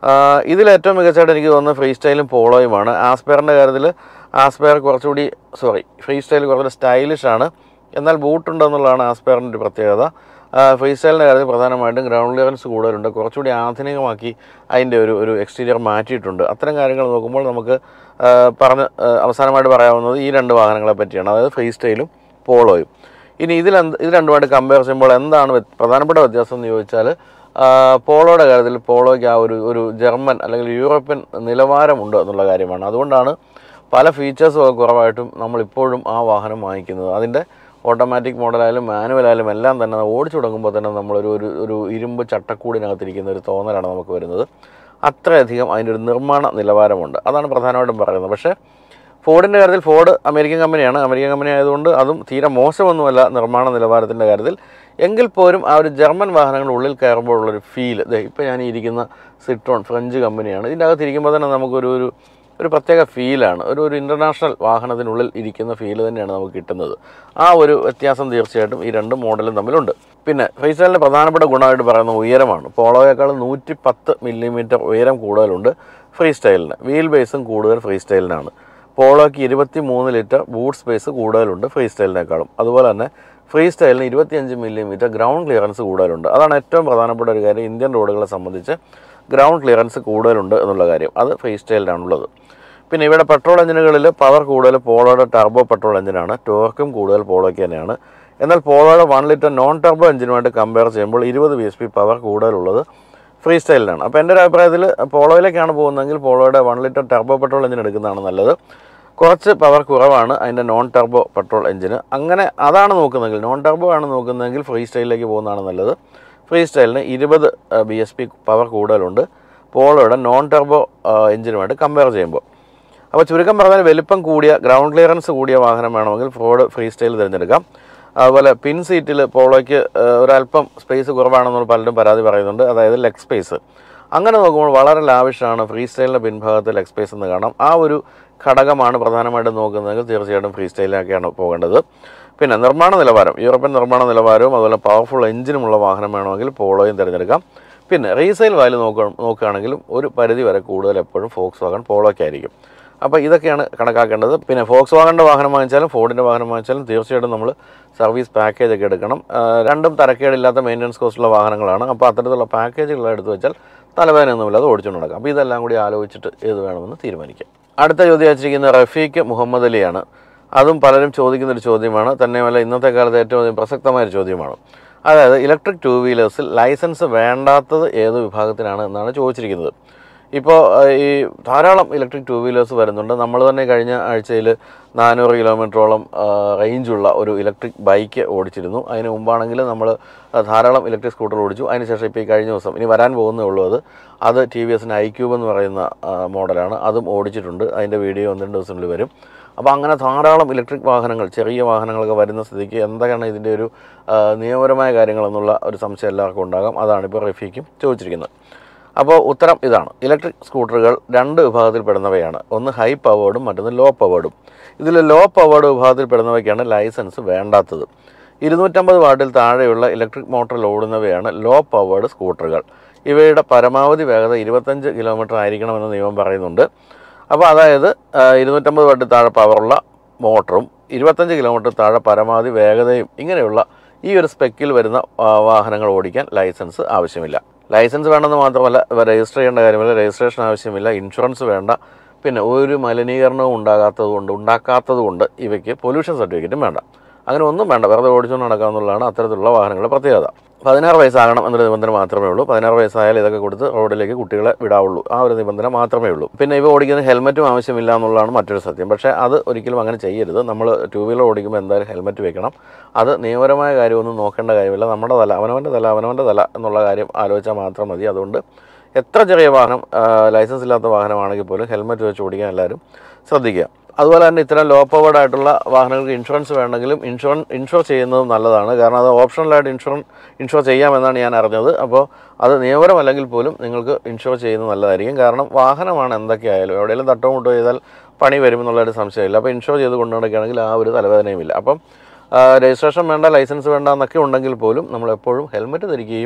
ഇതിൽ ഏറ്റവും മികച്ചതായിട്ട് എനിക്ക് തോന്നുന്നത് ഫ്രീ സ്റ്റൈലും പോളോയുമാണ് ആസ്പെയറിൻ്റെ കാര്യത്തിൽ ആസ്പെയർ കുറച്ചുകൂടി സോറി ഫ്രീ സ്റ്റൈൽ കുറച്ചുകൂടി സ്റ്റൈലിഷ് ആണ് എന്നാൽ ബൂട്ട് ഉണ്ടെന്നുള്ളതാണ് ആസ്പെയറിൻ്റെ ഒരു പ്രത്യേകത ഫ്രീ സ്റ്റൈലിൻ്റെ കാര്യത്തിൽ പ്രധാനമായിട്ടും ഗ്രൗണ്ട് ക്ലിയറൻസ് കൂടുതലുണ്ട് കുറച്ചുകൂടി ആധുനികമാക്കി അതിൻ്റെ ഒരു ഒരു എക്സ്റ്റീരിയർ മാറ്റിയിട്ടുണ്ട് അത്തരം കാര്യങ്ങൾ നോക്കുമ്പോൾ നമുക്ക് ആ, പറഞ്ഞ് ആ, അവസാനമായിട്ട് പറയാവുന്നത് ഈ രണ്ട് വാഹനങ്ങളെ പറ്റിയാണ് അതായത് ഫ്രീ സ്റ്റൈലും പോളോയും ഇനി ഇതിൽ എന്ത് ഇത് രണ്ടുമായിട്ട് കമ്പയർ ചെയ്യുമ്പോൾ എന്താണ് വ്യത്- പ്രധാനപ്പെട്ട വ്യത്യാസം എന്ന് ചോദിച്ചാൽ ആ, പോളോയുടെ കാര്യത്തിൽ പോളോയ്ക്ക് ആ ഒരു ഒരു ജർമ്മൻ അല്ലെങ്കിൽ യൂറോപ്യൻ നിലവാരമുണ്ട് എന്നുള്ള കാര്യമാണ് അതുകൊണ്ടാണ് പല ഫീച്ചേഴ്സും ഒക്കെ കുറവായിട്ടും നമ്മളിപ്പോഴും ആ വാഹനം വാങ്ങിക്കുന്നത് അതിൻ്റെ ഓട്ടോമാറ്റിക് മോഡലായാലും മാനുവലായാലും എല്ലാം തന്നെ ഓടിച്ചു തുടങ്ങുമ്പോൾ തന്നെ നമ്മളൊരു ഒരു ഒരു ഇരുമ്പ് ചട്ടക്കൂടിനകത്തിരിക്കുന്ന ഒരു തോന്നലാണ് നമുക്ക് വരുന്നത് അത്രയധികം അതിൻ്റെ ഒരു നിർമ്മാണ നിലവാരമുണ്ട് അതാണ് പ്രധാനമായിട്ടും പറയുന്നത് പക്ഷേ ഫോർഡിൻ്റെ കാര്യത്തിൽ ഫോർഡ് അമേരിക്കൻ കമ്പനിയാണ് അമേരിക്കൻ കമ്പനി ആയതുകൊണ്ട് അതും തീരെ മോശമൊന്നുമല്ല നിർമ്മാണ നിലവാരത്തിൻ്റെ കാര്യത്തിൽ എങ്കിൽ പോലും ആ ഒരു ജർമ്മൻ വാഹനങ്ങളുടെ ഉള്ളിൽ കയറുമ്പോഴുള്ളൊരു ഫീൽ ഇപ്പോൾ ഞാൻ ഈ ഇരിക്കുന്ന സിട്രോൺ ഫ്രഞ്ച് കമ്പനിയാണ് ഇതിൻ്റെ അകത്ത് ഇരിക്കുമ്പോൾ തന്നെ നമുക്കൊരു ഒരു ഒരു പ്രത്യേക ഫീലാണ് ഒരു ഒരു ഇൻ്റർനാഷണൽ വാഹനത്തിനുള്ളിൽ ഇരിക്കുന്ന ഫീൽ തന്നെയാണ് നമുക്ക് കിട്ടുന്നത് ആ ഒരു വ്യത്യാസം തീർച്ചയായിട്ടും ഈ രണ്ട് മോഡലും തമ്മിലുണ്ട് പിന്നെ ഫൈസലിൻ്റെ പ്രധാനപ്പെട്ട ഗുണമായിട്ട് പറയുന്ന ഉയരമാണ് പോളോയേക്കാൾ നൂറ്റി പത്ത് മില്ലിമീറ്റർ ഉയരം കൂടുതലുണ്ട് ഫ്രീ സ്റ്റൈലിന് വീൽ ബേസും കൂടുതൽ ഫ്രീ സ്റ്റൈലിനാണ് പോളോയ്ക്ക് ഇരുപത്തി മൂന്ന് ലിറ്റർ ബൂട്ട് സ്പേസ് കൂടുതലുണ്ട് ഫ്രീ സ്റ്റൈലിനേക്കാളും അതുപോലെ തന്നെ ഫ്രീ സ്റ്റൈലിന് ഇരുപത്തിയഞ്ച് മില്ലിമീറ്റർ ഗ്രൗണ്ട് ക്ലിയറൻസ് കൂടുതലുണ്ട് അതാണ് ഏറ്റവും പ്രധാനപ്പെട്ട ഒരു കാര്യം ഇന്ത്യൻ റോഡുകളെ സംബന്ധിച്ച് ഗ്രൗണ്ട് ക്ലിയറൻസ് കൂടുതലുണ്ട് എന്നുള്ള കാര്യം അത് ഫ്രീ സ്റ്റൈലിനാണുള്ളത് പിന്നെ ഇവിടെ പെട്രോൾ എഞ്ചിനുകളിൽ പവർ കൂടുതൽ പോളോയുടെ ടർബോ പെട്രോൾ എഞ്ചിനാണ് ടോർക്കും കൂടുതൽ പോളോയ്ക്ക് തന്നെയാണ് എന്നാൽ പോളോയുടെ വൺ ലിറ്റർ നോൺ ടർബോ എഞ്ചിനുമായിട്ട് കമ്പയർ ചെയ്യുമ്പോൾ ഇരുപത് ബി എസ് പി പവർ കൂടുതലുള്ളത് ഫ്രീ സ്റ്റൈലിനാണ് അപ്പോൾ എൻ്റെ ഒരു അഭിപ്രായത്തിൽ പോളോയിലേക്കാണ് പോകുന്നതെങ്കിൽ പോളോയുടെ one litre turbo petrol engine എടുക്കുന്നതാണ് നല്ലത് കുറച്ച് പവർ കുറവാണ് അതിൻ്റെ നോൺ ടർബോ പെട്രോൾ എഞ്ചിന് അങ്ങനെ അതാണ് നോക്കുന്നതെങ്കിൽ നോൺ ടർബോ ആണ് നോക്കുന്നതെങ്കിൽ ഫ്രീ സ്റ്റൈലിലേക്ക് പോകുന്നതാണ് നല്ലത് ഫ്രീ സ്റ്റൈലിന് ഇരുപത് ബി എസ് പി പവർ കൂടുതലുണ്ട് പോളോയുടെ നോൺ ടർബോ എഞ്ചിനുമായിട്ട് കമ്പയർ ചെയ്യുമ്പോൾ അപ്പോൾ ചുരുക്കം പറഞ്ഞാൽ വലിപ്പം കൂടിയ ഗ്രൗണ്ട് ക്ലിയറൻസ് കൂടിയ വാഹനം വേണമെങ്കിൽ ഫോർഡ് ഫ്രീ സ്റ്റൈൽ തിരഞ്ഞെടുക്കാം അതുപോലെ പിൻ സീറ്റിൽ പോളോയ്ക്ക് ഏഹ്, ഒരല്പം സ്പേസ് കുറവാണെന്ന് പലരും പരാതി പറയുന്നുണ്ട് അതായത് ലെഗ് സ്പേസ് അങ്ങനെ നോക്കുമ്പോൾ വളരെ ലാവിഷാണ് ഫ്രീ സ്റ്റൈലിൻ്റെ പിൻഭാഗത്ത് ലെഗ് സ്പേസ് എന്ന് കാണാം ആ ഒരു ഘടകമാണ് പ്രധാനമായിട്ടും നോക്കുന്നതെങ്കിൽ തീർച്ചയായിട്ടും ഫ്രീ സ്റ്റൈലിലേക്കാണ് പോകേണ്ടത് പിന്നെ നിർമ്മാണ നിലവാരം യൂറോപ്യൻ നിർമ്മാണ നിലവാരവും അതുപോലെ പവർഫുൾ എഞ്ചിനുമുള്ള വാഹനം വേണമെങ്കിൽ പോളോയും തിരഞ്ഞെടുക്കാം പിന്നെ റീസെയിൽ വാല്യൂ നോക്കുക നോക്കുകയാണെങ്കിലും ഒരു പരിധി വരെ കൂടുതൽ എപ്പോഴും ഫോക്സ് വാഗൺ പോളോയ്ക്കായിരിക്കും അപ്പോൾ ഇതൊക്കെയാണ് കണക്കാക്കേണ്ടത് പിന്നെ ഫോക്സ് വാഗണിൻ്റെ വാഹനം വാങ്ങിച്ചാലും ഫോർഡിൻ്റെ വാഹനം വാങ്ങിച്ചാലും തീർച്ചയായിട്ടും നമ്മൾ സർവീസ് പാക്കേജ് ഒക്കെ എടുക്കണം ആ, രണ്ടും തരക്കേടില്ലാത്ത മെയിൻ്റനൻസ് കോസ്റ്റുള്ള വാഹനങ്ങളാണ് അപ്പോൾ അത്തരത്തിലുള്ള പാക്കേജുകൾ എടുത്തു വെച്ചാൽ തലവേദനയൊന്നുമില്ല അത് ഓടിച്ചുകൊണ്ട് നടക്കാം അപ്പോൾ ഇതെല്ലാം കൂടി ആലോചിച്ചിട്ട് ഏത് വേണമെന്ന് തീരുമാനിക്കാം അടുത്ത ചോദ്യം വെച്ചിരിക്കുന്ന റഫീഖ് മുഹമ്മദ് അലിയാണ് അതും പലരും ചോദിക്കുന്ന ഒരു ചോദ്യമാണ് തന്നെയുമല്ല ഇന്നത്തെ കാലത്ത് ഏറ്റവും അധികം പ്രസക്തമായ ഒരു ചോദ്യമാണ് അതായത് ഇലക്ട്രിക് ടു വീലേഴ്സിൽ ലൈസൻസ് വേണ്ടാത്തത് ഏത് വിഭാഗത്തിനാണ് എന്നാണ് ചോദിച്ചിരിക്കുന്നത് ഇപ്പോൾ ഈ ധാരാളം ഇലക്ട്രിക് ടു വീലേഴ്സ് വരുന്നുണ്ട് നമ്മൾ തന്നെ കഴിഞ്ഞ ആഴ്ചയിൽ നാനൂറ് കിലോമീറ്ററോളം റേഞ്ചുള്ള ഒരു ഇലക്ട്രിക് ബൈക്ക് ഓടിച്ചിരുന്നു അതിന് മുമ്പാണെങ്കിൽ നമ്മൾ ധാരാളം ഇലക്ട്രിക് സ്കൂട്ടർ ഓടിച്ചു അതിനുശേഷം ഇപ്പോൾ ഈ കഴിഞ്ഞ ദിവസം ഇനി വരാൻ പോകുന്നേ ഉള്ളൂ അത് അത് ടി വി എസിൻ്റെ ഐ ക്യൂബ് എന്ന് പറയുന്ന ആ, മോഡലാണ് അതും ഓടിച്ചിട്ടുണ്ട് അതിൻ്റെ വീഡിയോ ഒന്ന് രണ്ട് ദിവസത്തിനുള്ളിൽ വരും അപ്പോൾ അങ്ങനെ ധാരാളം ഇലക്ട്രിക് വാഹനങ്ങൾ ചെറിയ വാഹനങ്ങളൊക്കെ വരുന്ന സ്ഥിതിക്ക് എന്തൊക്കെയാണ് ഇതിൻ്റെ ഒരു ആ, നിയമപരമായ കാര്യങ്ങളെന്നുള്ള ഒരു സംശയം എല്ലാവർക്കും ഉണ്ടാകാം അതാണ് ഇപ്പോൾ റഫീക്കും ചോദിച്ചിരിക്കുന്നത് അപ്പോൾ ഉത്തരം ഇതാണ് ഇലക്ട്രിക് സ്കൂട്ടറുകൾ രണ്ട് വിഭാഗത്തിൽപ്പെടുന്നവയാണ് ഒന്ന് ഹൈ പവേർഡും മറ്റൊന്ന് ലോ പവേർഡും ഇതിൽ ലോ പവേർഡ് വിഭാഗത്തിൽപ്പെടുന്നവയ്ക്കാണ് ലൈസൻസ് വേണ്ടാത്തത് ഇരുന്നൂറ്റമ്പത് വാട്ടിൽ താഴെയുള്ള ഇലക്ട്രിക് മോട്ടറിൽ ഓടുന്നവയാണ് ലോ പവേർഡ് സ്കൂട്ടറുകൾ ഇവയുടെ പരമാവധി വേഗത ഇരുപത്തഞ്ച് കിലോമീറ്റർ ആയിരിക്കണമെന്ന് നിയമം പറയുന്നുണ്ട് അപ്പോൾ അതായത് ആ, ഇരുന്നൂറ്റമ്പത് വാട്ടിൽ താഴെ പവറുള്ള മോട്ടറും ഇരുപത്തഞ്ച് കിലോമീറ്റർ താഴെ പരമാവധി വേഗതയും ഇങ്ങനെയുള്ള ഈ ഒരു സ്പെക്കിൽ വരുന്ന ആ, വാഹനങ്ങൾ ഓടിക്കാൻ ലൈസൻസ് ആവശ്യമില്ല ലൈസൻസ് വേണമെന്ന് മാത്രമല്ല ഇവ രജിസ്റ്റർ ചെയ്യേണ്ട കാര്യമില്ല രജിസ്ട്രേഷൻ ആവശ്യമില്ല ഇൻഷുറൻസ് വേണ്ട പിന്നെ ഒരു മലിനീകരണവും ഉണ്ടാകാത്തത് കൊണ്ട് ഉണ്ടാക്കാത്തത് കൊണ്ട് ഇവയ്ക്ക് പൊല്യൂഷൻ സർട്ടിഫിക്കറ്റും വേണ്ട അങ്ങനെ ഒന്നും വേണ്ട വെറുതെ ഓടിച്ചുകൊണ്ട് നടക്കാവുന്നതാണ് അത്തരത്തിലുള്ള വാഹനങ്ങളുടെ പ്രത്യേകത പതിനാറ് വയസ്സാകണം എന്നൊരു നിബന്ധന മാത്രമേ ഉള്ളൂ പതിനാറ് വയസ്സായാൽ ഇതൊക്കെ കൊടുത്ത് റോഡിലേക്ക് കുട്ടികളെ വിടാവുള്ളൂ ആ ഒരു നിബന്ധന മാത്രമേ ഉള്ളൂ പിന്നെ ഇവ ഓടിക്കുന്ന ഹെൽമറ്റും ആവശ്യമില്ല എന്നുള്ളതാണ് മറ്റൊരു സത്യം പക്ഷേ അത് ഒരിക്കലും അങ്ങനെ ചെയ്യരുത് നമ്മൾ ടൂ വീലർ ഓടിക്കുമ്പോൾ എന്തായാലും ഹെൽമറ്റ് വെക്കണം അത് നിയമപരമായ കാര്യമൊന്നും നോക്കേണ്ട കാര്യമില്ല നമ്മുടെ തല അവനവൻ്റെ തല അവനവൻ്റെ തല എന്നുള്ള കാര്യം ആലോചിച്ചാൽ മാത്രം മതി അതുകൊണ്ട് എത്ര ചെറിയ വാഹനം ആ, ലൈസൻസ് ഇല്ലാത്ത വാഹനമാണെങ്കിൽ പോലും ഹെൽമെറ്റ് വെച്ച് ഓടിക്കാൻ എല്ലാവരും ശ്രദ്ധിക്കുക അതുപോലെ തന്നെ ഇത്തരം ലോ പവേർഡ് ആയിട്ടുള്ള വാഹനങ്ങൾക്ക് ഇൻഷുറൻസ് വേണമെങ്കിലും ഇൻഷുറൻ ഇൻഷുർ ചെയ്യുന്നതും നല്ലതാണ് കാരണം അത് ഓപ്ഷണലായിട്ട് ഇൻഷുറൻ ഇൻഷുർ ചെയ്യാമെന്നാണ് ഞാൻ അറിഞ്ഞത് അപ്പോൾ അത് നിയമപരമല്ലെങ്കിൽ പോലും നിങ്ങൾക്ക് ഇൻഷുർ ചെയ്യുന്നത് നല്ലതായിരിക്കും കാരണം വാഹനമാണ് എന്തൊക്കെയായാലും എവിടെയെങ്കിലും തട്ടോ മുട്ടോ ചെയ്താൽ പണി വരുമെന്നുള്ളൊരു സംശയമില്ല അപ്പോൾ ഇൻഷുർ ചെയ്ത് കൊണ്ടുനടക്കുകയാണെങ്കിൽ ആ ഒരു തലവേദനയുമില്ല അപ്പം ആ, രജിസ്ട്രേഷൻ വേണ്ട ലൈസൻസ് വേണ്ട എന്നൊക്കെ ഉണ്ടെങ്കിൽ പോലും നമ്മൾ എപ്പോഴും ഹെൽമെറ്റ് ധരിക്കുകയും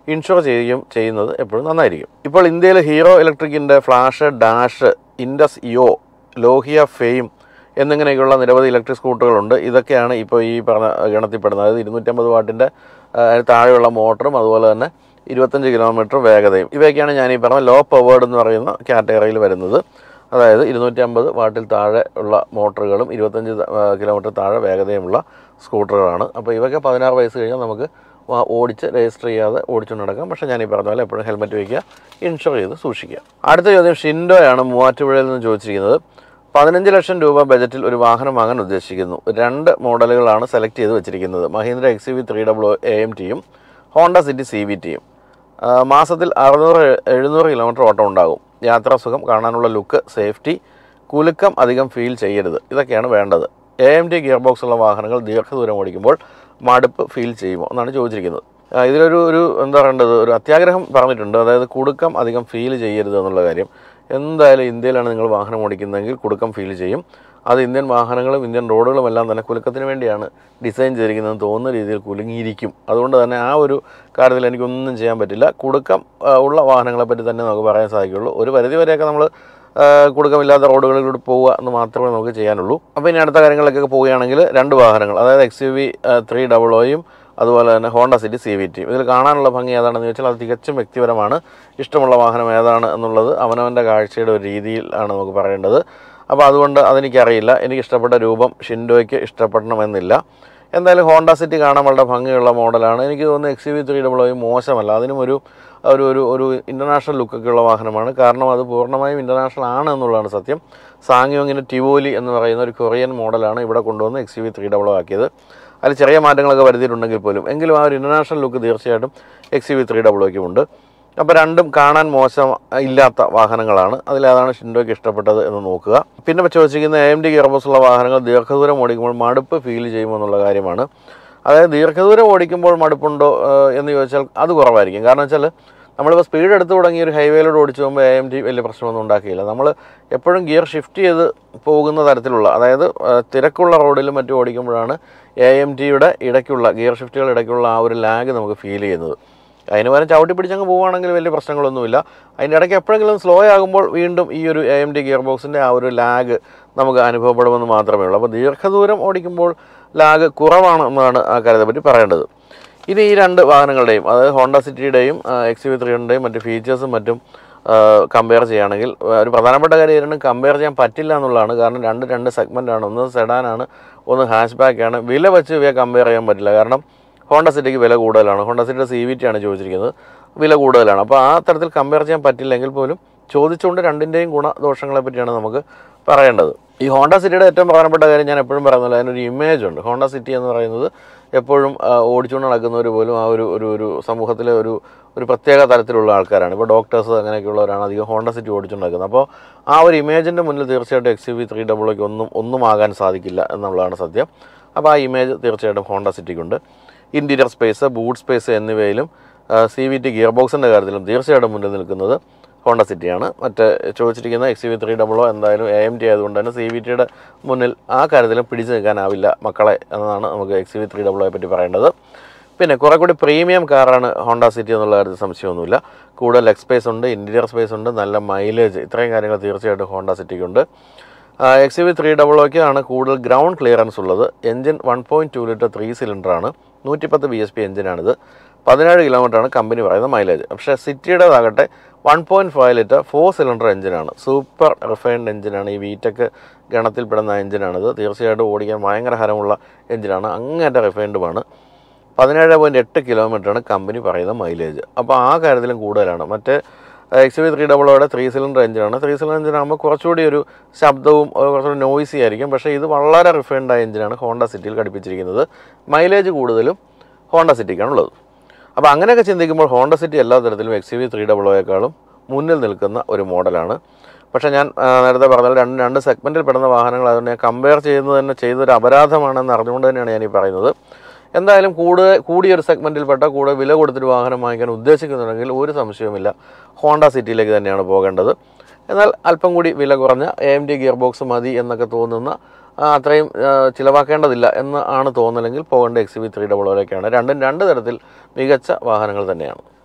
ഇൻഷുർ ചെയ്യുകയും ചെയ്യുന്നത് എപ്പോഴും നന്നായിരിക്കും ഇപ്പോൾ ഇന്ത്യയിൽ ഹീറോ ഇലക്ട്രിക്കിൻ്റെ Flash Dash Indus Yo Lohia Fame എന്നിങ്ങനെയൊക്കെയുള്ള നിരവധി ഇലക്ട്രിക് സ്കൂട്ടറുകളുണ്ട് ഇതൊക്കെയാണ് ഇപ്പോൾ ഈ പറഞ്ഞ ഗണത്തിൽപ്പെടുന്നത് അതായത് ഇരുന്നൂറ്റമ്പത് വാട്ടിൻ്റെ അതിന് താഴെയുള്ള മോട്ടറും അതുപോലെ തന്നെ ഇരുപത്തഞ്ച് കിലോമീറ്റർ വേഗതയും ഇവയൊക്കെയാണ് ഞാൻ ഈ പറഞ്ഞ ലോ പവേർഡ് എന്ന് പറയുന്ന കാറ്റഗറിയിൽ വരുന്നത് അതായത് ഇരുന്നൂറ്റി അമ്പത് വാട്ടിൽ താഴെ ഉള്ള മോട്ടറുകളും ഇരുപത്തഞ്ച് കിലോമീറ്റർ താഴെ വേഗതയുമുള്ള സ്കൂട്ടറുകളാണ് അപ്പോൾ ഇവയൊക്കെ പതിനാറ് വയസ്സ് കഴിഞ്ഞാൽ നമുക്ക് വാ- ഓടിച്ച് രജിസ്റ്റർ ചെയ്യാതെ ഓടിച്ചുകൊണ്ട് നടക്കാം പക്ഷേ ഞാൻ ഈ പറഞ്ഞ പോലെ എപ്പോഴും ഹെൽമെറ്റ് വയ്ക്കുക ഇൻഷുർ ചെയ്ത് സൂക്ഷിക്കുക അടുത്ത ചോദ്യം ഷിൻഡോയാണ് മൂവാറ്റുപുഴയിൽ നിന്ന് ചോദിച്ചിരിക്കുന്നത് പതിനഞ്ച് ലക്ഷം രൂപ ബജറ്റിൽ ഒരു വാഹനം വാങ്ങാൻ ഉദ്ദേശിക്കുന്നു രണ്ട് മോഡലുകളാണ് സെലക്ട് ചെയ്ത് വെച്ചിരിക്കുന്നത് Mahindra X V three W A M ടിയും ഹോണ്ട സിറ്റി സി വി ടിയും മാസത്തിൽ അറുന്നൂറ് എഴുന്നൂറ് കിലോമീറ്റർ ഓട്ടം ഉണ്ടാകും യാത്രാസുഖം കാണാനുള്ള ലുക്ക് സേഫ്റ്റി കുലുക്കം അധികം ഫീൽ ചെയ്യരുത് ഇതൊക്കെയാണ് വേണ്ടത് A M T gear box ഉള്ള വാഹനങ്ങൾ ദീർഘദൂരം ഓടിക്കുമ്പോൾ മടുപ്പ് ഫീൽ ചെയ്യുമോ എന്നാണ് ചോദിച്ചിരിക്കുന്നത് ആ, ഇതിലൊരു ഒരു എന്താ പറയേണ്ടത് ഒരു അത്യാഗ്രഹം പറഞ്ഞിട്ടുണ്ട് അതായത് കുടുക്കം അധികം ഫീൽ ചെയ്യരുത് എന്നുള്ള കാര്യം എന്തായാലും ഇന്ത്യയിലാണ് നിങ്ങൾ വാഹനം ഓടിക്കുന്നതെങ്കിൽ കുടുക്കം ഫീൽ ചെയ്യും അത് ഇന്ത്യൻ വാഹനങ്ങളും ഇന്ത്യൻ റോഡുകളും എല്ലാം തന്നെ കുലുക്കത്തിന് വേണ്ടിയാണ് ഡിസൈൻ ചെയ്തിരിക്കുന്നത് തോന്നുന്ന രീതിയിൽ കുലുങ്ങിയിരിക്കും അതുകൊണ്ട് തന്നെ ആ ഒരു കാര്യത്തിൽ എനിക്കൊന്നും ചെയ്യാൻ പറ്റില്ല കുടുക്കം ആ, ഉള്ള വാഹനങ്ങളെ പറ്റി തന്നെ നമുക്ക് പറയാൻ സാധിക്കുള്ളൂ ഒരു പരിധി വരെയൊക്കെ നമ്മൾ കുടുക്കമില്ലാത്ത റോഡുകളിലൂടെ പോവുക എന്ന് മാത്രമേ നമുക്ക് ചെയ്യാനുള്ളൂ അപ്പോൾ ഇനി അടുത്ത കാര്യങ്ങളിലേക്കൊക്കെ പോവുകയാണെങ്കിൽ രണ്ട് വാഹനങ്ങൾ അതായത് X U V three double ഒയും അതുപോലെ തന്നെ ഹോണ്ട സിറ്റി സി വി ടിയും ഇതിൽ കാണാനുള്ള ഭംഗി ഏതാണെന്ന് ചോദിച്ചാൽ അത് തികച്ചും വ്യക്തിപരമാണ് ഇഷ്ടമുള്ള വാഹനം ഏതാണ് എന്നുള്ളത് അവനവൻ്റെ കാഴ്ചയുടെ ഒരു രീതിയിൽ ആണ് നമുക്ക് പറയേണ്ടത് അപ്പോൾ അതുകൊണ്ട് അതെനിക്കറിയില്ല എനിക്ക് ഇഷ്ടപ്പെട്ട രൂപം ഷിൻഡോയ്ക്ക് ഇഷ്ടപ്പെടണമെന്നില്ല എന്തായാലും ഹോണ്ട സിറ്റി കാണാൻ വളരെ ഭംഗിയുള്ള മോഡലാണ് എനിക്ക് തോന്നുന്നു എക്സ് വി ത്രീ ഡബിൾ മോശമല്ല അതിനും ഒരു ഒരു ഒരു ഒരു ഇൻ്റർനാഷണൽ ലുക്കൊക്കെ ഉള്ള വാഹനമാണ് കാരണം അത് പൂർണ്ണമായും ഇൻ്റർനാഷണൽ ആണ് എന്നുള്ളതാണ് സത്യം സാങ്യോങ്ങിൻ്റെ ടിവോലി എന്ന് പറയുന്ന ഒരു കൊറിയൻ മോഡലാണ് ഇവിടെ കൊണ്ടുവന്ന് എക്സ് വി ത്രീ ഡബിൾ ആക്കിയത് അതിൽ ചെറിയ മാറ്റങ്ങളൊക്കെ വരുത്തിയിട്ടുണ്ടെങ്കിൽ പോലും എങ്കിലും ആ ഒരു ഇൻ്റർനാഷണൽ ലുക്ക് തീർച്ചയായിട്ടും എക്സ് വി ത്രീ ഡബിൾ ഉണ്ട് അപ്പോൾ രണ്ടും കാണാൻ മോശം ഇല്ലാത്ത വാഹനങ്ങളാണ് അതിലേതാണ് ഷിൻഡോയ്ക്ക് ഇഷ്ടപ്പെട്ടത് എന്ന് നോക്കുക പിന്നെ ഇപ്പോൾ ചോദിച്ചിരിക്കുന്ന എം ഡി ഗിയർബോസുള്ള വാഹനങ്ങൾ ദീർഘദൂരം ഓടിക്കുമ്പോൾ മടുപ്പ് ഫീൽ ചെയ്യുമോ എന്നുള്ള കാര്യമാണ് അതായത് ദീർഘദൂരം ഓടിക്കുമ്പോൾ മടുപ്പുണ്ടോ ഏഹ്, എന്ന് ചോദിച്ചാൽ അത് കുറവായിരിക്കും കാരണം വെച്ചാൽ നമ്മളിപ്പോൾ സ്പീഡ് എടുത്ത് തുടങ്ങി ഒരു ഹൈവേയിലൂടെ ഓടിച്ചു പോകുമ്പോൾ എ എം ടി വലിയ പ്രശ്നമൊന്നും ഉണ്ടാക്കിയില്ല നമ്മൾ എപ്പോഴും ഗിയർ ഷിഫ്റ്റ് ചെയ്ത് പോകുന്ന തരത്തിലുള്ള അതായത് ഏഹ്, തിരക്കുള്ള റോഡിലും മറ്റും ഓടിക്കുമ്പോഴാണ് എ എം ടിയുടെ ഇടയ്ക്കുള്ള ഗിയർ ഷിഫ്റ്റുകൾ ഇടയ്ക്കുള്ള ആ ഒരു ലാഗ് നമുക്ക് ഫീൽ ചെയ്യുന്നത് അതിന് പകരം ചവിട്ടി പിടിച്ചങ്ങ് പോവുകയാണെങ്കിൽ വലിയ പ്രശ്നങ്ങളൊന്നുമില്ല അതിൻ്റെ ഇടയ്ക്ക് എപ്പോഴെങ്കിലും സ്ലോ ആകുമ്പോൾ വീണ്ടും ഈ ഒരു എ എം ഡി ഗിയർ ബോക്സിൻ്റെ ആ ഒരു ലാഗ് നമുക്ക് അനുഭവപ്പെടുമെന്ന് മാത്രമേ ഉള്ളൂ അപ്പോൾ ദീർഘദൂരം ഓടിക്കുമ്പോൾ ലാഗ് കുറവാണ് എന്നാണ് ആ കാര്യത്തെ പറ്റി പറയേണ്ടത് ഇനി ഈ രണ്ട് വാഹനങ്ങളുടെയും അതായത് ഹോണ്ട സിറ്റിയുടെയും എക്സ് വി ത്രീയുടെയും മറ്റ് ഫീച്ചേഴ്സും മറ്റും കമ്പയർ ചെയ്യുകയാണെങ്കിൽ ആ, ഒരു പ്രധാനപ്പെട്ട കാര്യം രണ്ടും കമ്പയർ ചെയ്യാൻ പറ്റില്ല എന്നുള്ളതാണ് കാരണം രണ്ട് രണ്ട് സെഗ്മെൻ്റാണ് ഒന്ന് സെഡാനാണ് ഒന്ന് ഹാഷ് ബാക്കാണ് വില വെച്ച് ഇവയെ കമ്പയർ ചെയ്യാൻ പറ്റില്ല കാരണം ഹോണ്ട സിറ്റിക്ക് വില കൂടുതലാണ് ഹോണ്ട സിറ്റിയുടെ സി വി ടി ആണ് ചോദിച്ചിരിക്കുന്നത് വില കൂടുതലാണ് അപ്പോൾ ആ തരത്തിൽ കമ്പയർ ചെയ്യാൻ പറ്റില്ലെങ്കിൽ പോലും ചോദിച്ചുകൊണ്ട് രണ്ടിൻ്റെയും ഗുണദോഷങ്ങളെ പറ്റിയാണ് നമുക്ക് പറയേണ്ടത് ഈ ഹോണ്ട സിറ്റിയുടെ ഏറ്റവും പ്രധാനപ്പെട്ട കാര്യം ഞാൻ എപ്പോഴും പറയുന്നില്ല അതിനൊരു ഇമേജ് ഉണ്ട് ഹോണ്ട സിറ്റി എന്ന് പറയുന്നത് എപ്പോഴും ആ, ഓടിച്ചുകൊണ്ട് നടക്കുന്നവർ പോലും ആ ഒരു ഒരു ഒരു സമൂഹത്തിലെ ഒരു ഒരു പ്രത്യേക തരത്തിലുള്ള ആൾക്കാരാണ് ഇപ്പോൾ ഡോക്ടേഴ്സ് അങ്ങനെയൊക്കെയുള്ളവരാണ് അധികം ഹോണ്ട സിറ്റി ഓടിച്ചുകൊണ്ട് നടക്കുന്നത് അപ്പോൾ ആ ഒരു ഇമേജിൻ്റെ മുന്നിൽ തീർച്ചയായിട്ടും എക്സ് യു വി ത്രീ ഡബിളൊക്കെ ഒന്നും ഒന്നും ആകാൻ സാധിക്കില്ല എന്നുള്ളതാണ് സത്യം അപ്പോൾ ആ ഇമേജ് തീർച്ചയായിട്ടും ഹോണ്ട സിറ്റിക്കുണ്ട് ഇൻറ്റീരിയർ സ്പേസ് ബൂട്ട് സ്പേസ് എന്നിവയിലും സി വി ടി ഗിയർ ബോക്സിൻ്റെ കാര്യത്തിലും തീർച്ചയായിട്ടും മുന്നിൽ നിൽക്കുന്നത് ഹോണ്ട സിറ്റിയാണ് മറ്റ് ചോദിച്ചിരിക്കുന്ന എക്സ് വി ത്രീ ഡബിളോ എന്തായാലും എ എം ടി ആയതുകൊണ്ട് തന്നെ സി വി ടിയുടെ മുന്നിൽ ആ കാര്യത്തിലും പിടിച്ചു നിൽക്കാനാവില്ല മക്കളെ എന്നതാണ് നമുക്ക് എക്സ് വി ത്രീ ഡബിളോയെ പറ്റി പറയേണ്ടത് പിന്നെ കുറെ കൂടി പ്രീമിയം കാറാണ് ഹോണ്ട സിറ്റി എന്നുള്ള കാര്യത്തിൽ സംശയമൊന്നുമില്ല കൂടുതൽ ലെഗ് സ്പേസ് ഉണ്ട് ഇൻറ്റീരിയർ സ്പേസ് ഉണ്ട് നല്ല മൈലേജ് ഇത്രയും കാര്യങ്ങൾ തീർച്ചയായിട്ടും ഹോണ്ട സിറ്റിക്കുണ്ട് എക്സ് വി ത്രീ ഡബിൾ ആണ് കൂടുതൽ ഗ്രൗണ്ട് ക്ലിയറൻസ് ഉള്ളത് engine one point two litre three സിലിണ്ടറാണ് നൂറ്റിപ്പത്ത് ബി എസ് പി എഞ്ചിനാണിത് പതിനേഴ് കിലോമീറ്ററാണ് കമ്പനി പറയുന്ന മൈലേജ് പക്ഷേ സിറ്റിയുടേതാകട്ടെ one point five litre four cylinder എഞ്ചിനാണ് സൂപ്പർ റിഫൈൻഡ് എഞ്ചിനാണ് ഈ വീറ്റക്ക് ഗണത്തിൽപ്പെടുന്ന എഞ്ചിനാണിത് തീർച്ചയായിട്ടും ഓടിക്കാൻ ഭയങ്കര ഹരമുള്ള എഞ്ചിനാണ് അങ്ങേറ്റ റിഫൈൻഡുമാണ് പതിനേഴ് പോയിൻറ്റ് എട്ട് കിലോമീറ്ററാണ് കമ്പനി പറയുന്ന മൈലേജ് അപ്പോൾ ആ കാര്യത്തിലും കൂടുതലാണ് മറ്റേ എക്സ് വി ത്രീ ഡബിളോടെ ത്രീ സിലിണ്ടർ എഞ്ചിനാണ് ത്രീ സിലിണ്ടർ എഞ്ചിനാകുമ്പോൾ കുറച്ചുകൂടി ഒരു ശബ്ദവും ഏഹ്, കുറച്ചുകൂടി നോയ്സി ആയിരിക്കും പക്ഷേ ഇത് വളരെ റിഫൈൻഡ് ആയ എഞ്ചിനാണ് ഹോണ്ട സിറ്റിയിൽ ഘടിപ്പിച്ചിരിക്കുന്നത് മൈലേജ് കൂടുതലും ഹോണ്ട സിറ്റിക്കാണുള്ളത് അപ്പോൾ അങ്ങനെയൊക്കെ ചിന്തിക്കുമ്പോൾ ഹോണ്ട സിറ്റി എല്ലാ തരത്തിലും എക്സ് വി ത്രീ ഡബിളോയേക്കാളും മുന്നിൽ നിൽക്കുന്ന ഒരു മോഡലാണ് പക്ഷേ ഞാൻ ആ, നേരത്തെ പറഞ്ഞ രണ്ട് രണ്ട് സെഗ്മെൻറ്റിൽ പെടുന്ന വാഹനങ്ങൾ അതുകൊണ്ട് ഞാൻ കമ്പയർ ചെയ്യുന്നത് തന്നെ ചെയ്തൊരു അപരാധമാണെന്ന് അറിഞ്ഞുകൊണ്ട് തന്നെയാണ് ഞാൻ ഈ പറയുന്നത് എന്തായാലും കൂടുതൽ കൂടിയൊരു സെഗ്മെൻറ്റിൽപ്പെട്ട കൂടുതൽ വില കൊടുത്തൊരു വാഹനം വാങ്ങിക്കാൻ ഉദ്ദേശിക്കുന്നുണ്ടെങ്കിൽ ഒരു സംശയവുമില്ല ഹോണ്ട സിറ്റിയിലേക്ക് തന്നെയാണ് പോകേണ്ടത് എന്നാൽ അല്പം കൂടി വില കുറഞ്ഞ A M D gear box മതി എന്നൊക്കെ തോന്നുന്ന ആ, അത്രയും ആ, ചിലവാക്കേണ്ടതില്ല എന്ന് ആണ് തോന്നലെങ്കിൽ പോകേണ്ട എക്സ് വി ത്രീ ഡബിൾ രണ്ടും രണ്ട് തരത്തിൽ മികച്ച വാഹനങ്ങൾ തന്നെയാണ്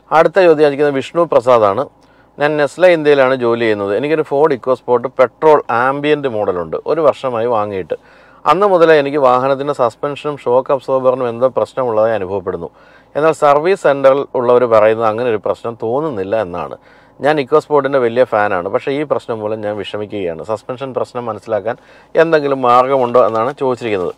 അടുത്ത ചോദ്യം ചോദിക്കുന്നത് വിഷ്ണു പ്രസാദാണ് ഞാൻ നെസ്ല ഇന്ത്യയിലാണ് ജോലി ചെയ്യുന്നത് എനിക്കൊരു ഫോർഡ് ഇക്കോസ്പോർട്ട് പെട്രോൾ ആംബിയൻറ്റ് മോഡലുണ്ട് ഒരു വർഷമായി വാങ്ങിയിട്ട് അന്ന് മുതലേ എനിക്ക് വാഹനത്തിൻ്റെ സസ്പെൻഷനും ഷോക്ക് അബ്സോർബറിനും എന്തോ പ്രശ്നമുള്ളതായി അനുഭവപ്പെടുന്നു എന്നാൽ സർവീസ് സെൻറ്ററിൽ ഉള്ളവർ പറയുന്നത് അങ്ങനെ ഒരു പ്രശ്നം തോന്നുന്നില്ല എന്നാണ് ഞാൻ ഇക്കോസ്പോർട്ടിൻ്റെ വലിയ ഫാനാണ് പക്ഷേ ഈ പ്രശ്നം മൂലം ഞാൻ വിഷമിക്കുകയാണ് സസ്പെൻഷൻ പ്രശ്നം മനസ്സിലാക്കാൻ എന്തെങ്കിലും മാർഗമുണ്ടോ എന്നാണ് ചോദിച്ചിരിക്കുന്നത്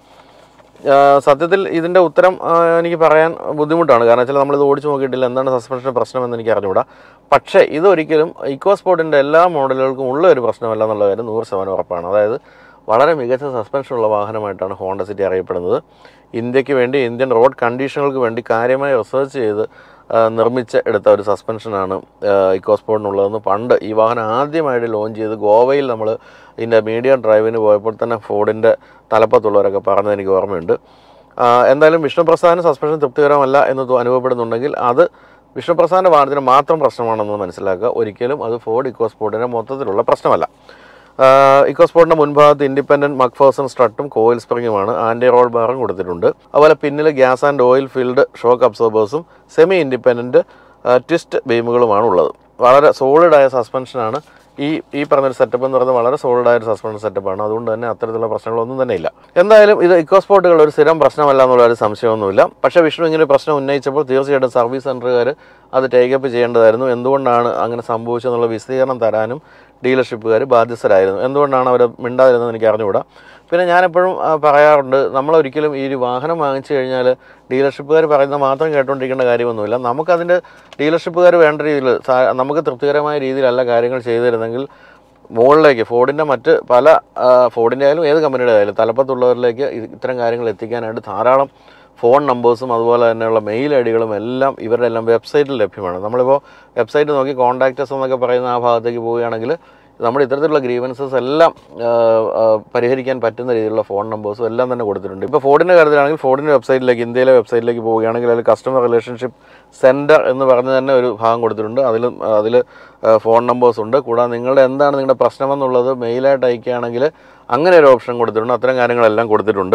ആ, സത്യത്തിൽ ഇതിൻ്റെ ഉത്തരം ആ, എനിക്ക് പറയാൻ ബുദ്ധിമുട്ടാണ് കാരണം വെച്ചാൽ നമ്മളിത് ഓടിച്ചു നോക്കിയിട്ടില്ല എന്താണ് സസ്പെൻഷൻ പ്രശ്നമെന്ന് എനിക്ക് അറിഞ്ഞുകൂടാ പക്ഷേ ഇതൊരിക്കലും ഇക്കോസ്പോർട്ടിൻ്റെ എല്ലാ മോഡലുകൾക്കും ഉള്ള ഒരു പ്രശ്നമല്ല എന്നുള്ള കാര്യം നൂറ് ശതമാനം ഉറപ്പാണ് അതായത് വളരെ മികച്ച സസ്പെൻഷൻ ഉള്ള വാഹനമായിട്ടാണ് ഹോണ്ട സിറ്റി അറിയപ്പെടുന്നത് ഇന്ത്യക്ക് വേണ്ടി ഇന്ത്യൻ റോഡ് കണ്ടീഷനുകൾക്ക് വേണ്ടി കാര്യമായി റിസർച്ച് ചെയ്ത് ആ, നിർമ്മിച്ച് എടുത്ത ഒരു സസ്പെൻഷനാണ് ഇക്കോസ്പോർട്ടിനുള്ളതെന്ന് പണ്ട് ഈ വാഹനം ആദ്യമായിട്ട് ലോഞ്ച് ചെയ്ത് ഗോവയിൽ നമ്മൾ ഇതിൻ്റെ മീഡിയ ഡ്രൈവിന് പോയപ്പോൾ തന്നെ ഫോർഡിൻ്റെ തലപ്പത്തുള്ളവരൊക്കെ പറഞ്ഞത് എനിക്ക് ഓർമ്മയുണ്ട് ആ, എന്തായാലും വിഷ്ണുപ്രസാദിന് സസ്പെൻഷൻ തൃപ്തികരമല്ല എന്ന് തോ- അനുഭവപ്പെടുന്നുണ്ടെങ്കിൽ അത് വിഷ്ണുപ്രസാദിൻ്റെ വാഹനത്തിന് മാത്രം പ്രശ്നമാണെന്ന് മനസ്സിലാക്കുക ഒരിക്കലും അത് ഫോർഡ് ഇക്കോസ്പോർട്ടിൻ്റെ മൊത്തത്തിലുള്ള പ്രശ്നമല്ല ഇക്കോസ്പോർട്ടിൻ്റെ മുൻഭാഗത്ത് ഇൻഡിപെൻഡൻറ്റ് മക്ഫേഴ്സൺ സ്ട്രട്ടും കോയിൽ സ്പ്രിങ്ങുമാണ് ആൻറ്റി റോൾ ബാറും കൊടുത്തിട്ടുണ്ട് അതുപോലെ പിന്നിൽ gas and oil filled shock അബ്സോർബേഴ്സും സെമി ഇൻഡിപെൻഡൻറ്റ് ട്വിസ്റ്റ് ബീമുകളുമാണ് ഉള്ളത് വളരെ സോളിഡായ സസ്പെൻഷനാണ് ഈ ഈ പറഞ്ഞൊരു സെറ്റപ്പ് എന്ന് പറയുന്നത് വളരെ സോളിഡായ ഒരു സസ്പെൻഷൻ സെറ്റപ്പാണ് അതുകൊണ്ട് തന്നെ അത്തരത്തിലുള്ള പ്രശ്നങ്ങളൊന്നും തന്നെ ഇല്ല എന്തായാലും ഇത് ഇക്കോസ്പോർട്ടുകൾ ഒരു സ്ഥിരം പ്രശ്നമല്ല എന്നുള്ള ഒരു സംശയമൊന്നുമില്ല പക്ഷേ വിഷ്ണു ഇങ്ങനെ ഒരു പ്രശ്നം ഉന്നയിച്ചപ്പോൾ തീർച്ചയായിട്ടും സർവീസ് സെൻറ്ററുകാർ അത് ടേക്കപ്പ് ചെയ്യേണ്ടതായിരുന്നു എന്തുകൊണ്ടാണ് അങ്ങനെ സംഭവിച്ചതെന്നുള്ള വിശദീകരണം തരാനും ഡീലർഷിപ്പുകാർ ബാധ്യസ്ഥരായിരുന്നു എന്തുകൊണ്ടാണ് അവർ മിണ്ടാതിരുന്നത് എനിക്ക് അറിഞ്ഞുകൂടാ പിന്നെ ഞാനെപ്പോഴും ആ, പറയാറുണ്ട് നമ്മളൊരിക്കലും ഈ ഒരു വാഹനം വാങ്ങിച്ചു കഴിഞ്ഞാൽ ഡീലർഷിപ്പുകാർ പറയുന്നത് മാത്രം കേട്ടുകൊണ്ടിരിക്കേണ്ട കാര്യമൊന്നുമില്ല നമുക്കതിൻ്റെ ഡീലർഷിപ്പുകാർ വേണ്ട രീതിയിൽ സാ- നമുക്ക് തൃപ്തികരമായ രീതിയിലല്ല കാര്യങ്ങൾ ചെയ്തു തരുന്നെങ്കിൽ മുകളിലേക്ക് ഫോർഡിൻ്റെ മറ്റ് പല ആ, ഫോർഡിൻ്റെ ആയാലും ഏത് കമ്പനിയുടെ ആയാലും തലപ്പത്തുള്ളവരിലേക്ക് ഇത് ഇത്തരം കാര്യങ്ങൾ എത്തിക്കാനായിട്ട് ധാരാളം ഫോൺ നമ്പേഴ്സും അതുപോലെ തന്നെയുള്ള മെയിൽ ഐ ഡികളും എല്ലാം ഇവരുടെ എല്ലാം വെബ്സൈറ്റിൽ ലഭ്യമാണ് നമ്മളിപ്പോൾ വെബ്സൈറ്റ് നോക്കി കോൺടാക്റ്റസ് എന്നൊക്കെ പറയുന്ന ആ ഭാഗത്തേക്ക് പോവുകയാണെങ്കിൽ നമ്മുടെ ഇത്തരത്തിലുള്ള ഗ്രീവൻസസ് എല്ലാം ആ, ആ, പരിഹരിക്കാൻ പറ്റുന്ന രീതിയിലുള്ള ഫോൺ നമ്പേഴ്സും എല്ലാം തന്നെ കൊടുത്തിട്ടുണ്ട് ഇപ്പോൾ ഫോർഡിൻ്റെ കാര്യത്തിലാണെങ്കിൽ ഫോർഡിൻ്റെ വെബ്സൈറ്റിലേക്ക് ഇന്ത്യയിലെ വെബ്സൈറ്റിലേക്ക് പോവുകയാണെങ്കിൽ അതിൽ കസ്റ്റമർ റിലേഷൻഷിപ്പ് സെൻറ്റർ എന്ന് പറഞ്ഞ് തന്നെ ഒരു ഭാഗം കൊടുത്തിട്ടുണ്ട് അതിൽ അതിൽ ഫോൺ നമ്പേഴ്സ് ഉണ്ട് കൂടാതെ നിങ്ങളുടെ എന്താണ് നിങ്ങളുടെ പ്രശ്നമെന്നുള്ളത് മെയിലായിട്ട് അയക്കുകയാണെങ്കിൽ അങ്ങനെ ഒരു ഓപ്ഷൻ കൊടുത്തിട്ടുണ്ട് അത്തരം കാര്യങ്ങളെല്ലാം കൊടുത്തിട്ടുണ്ട്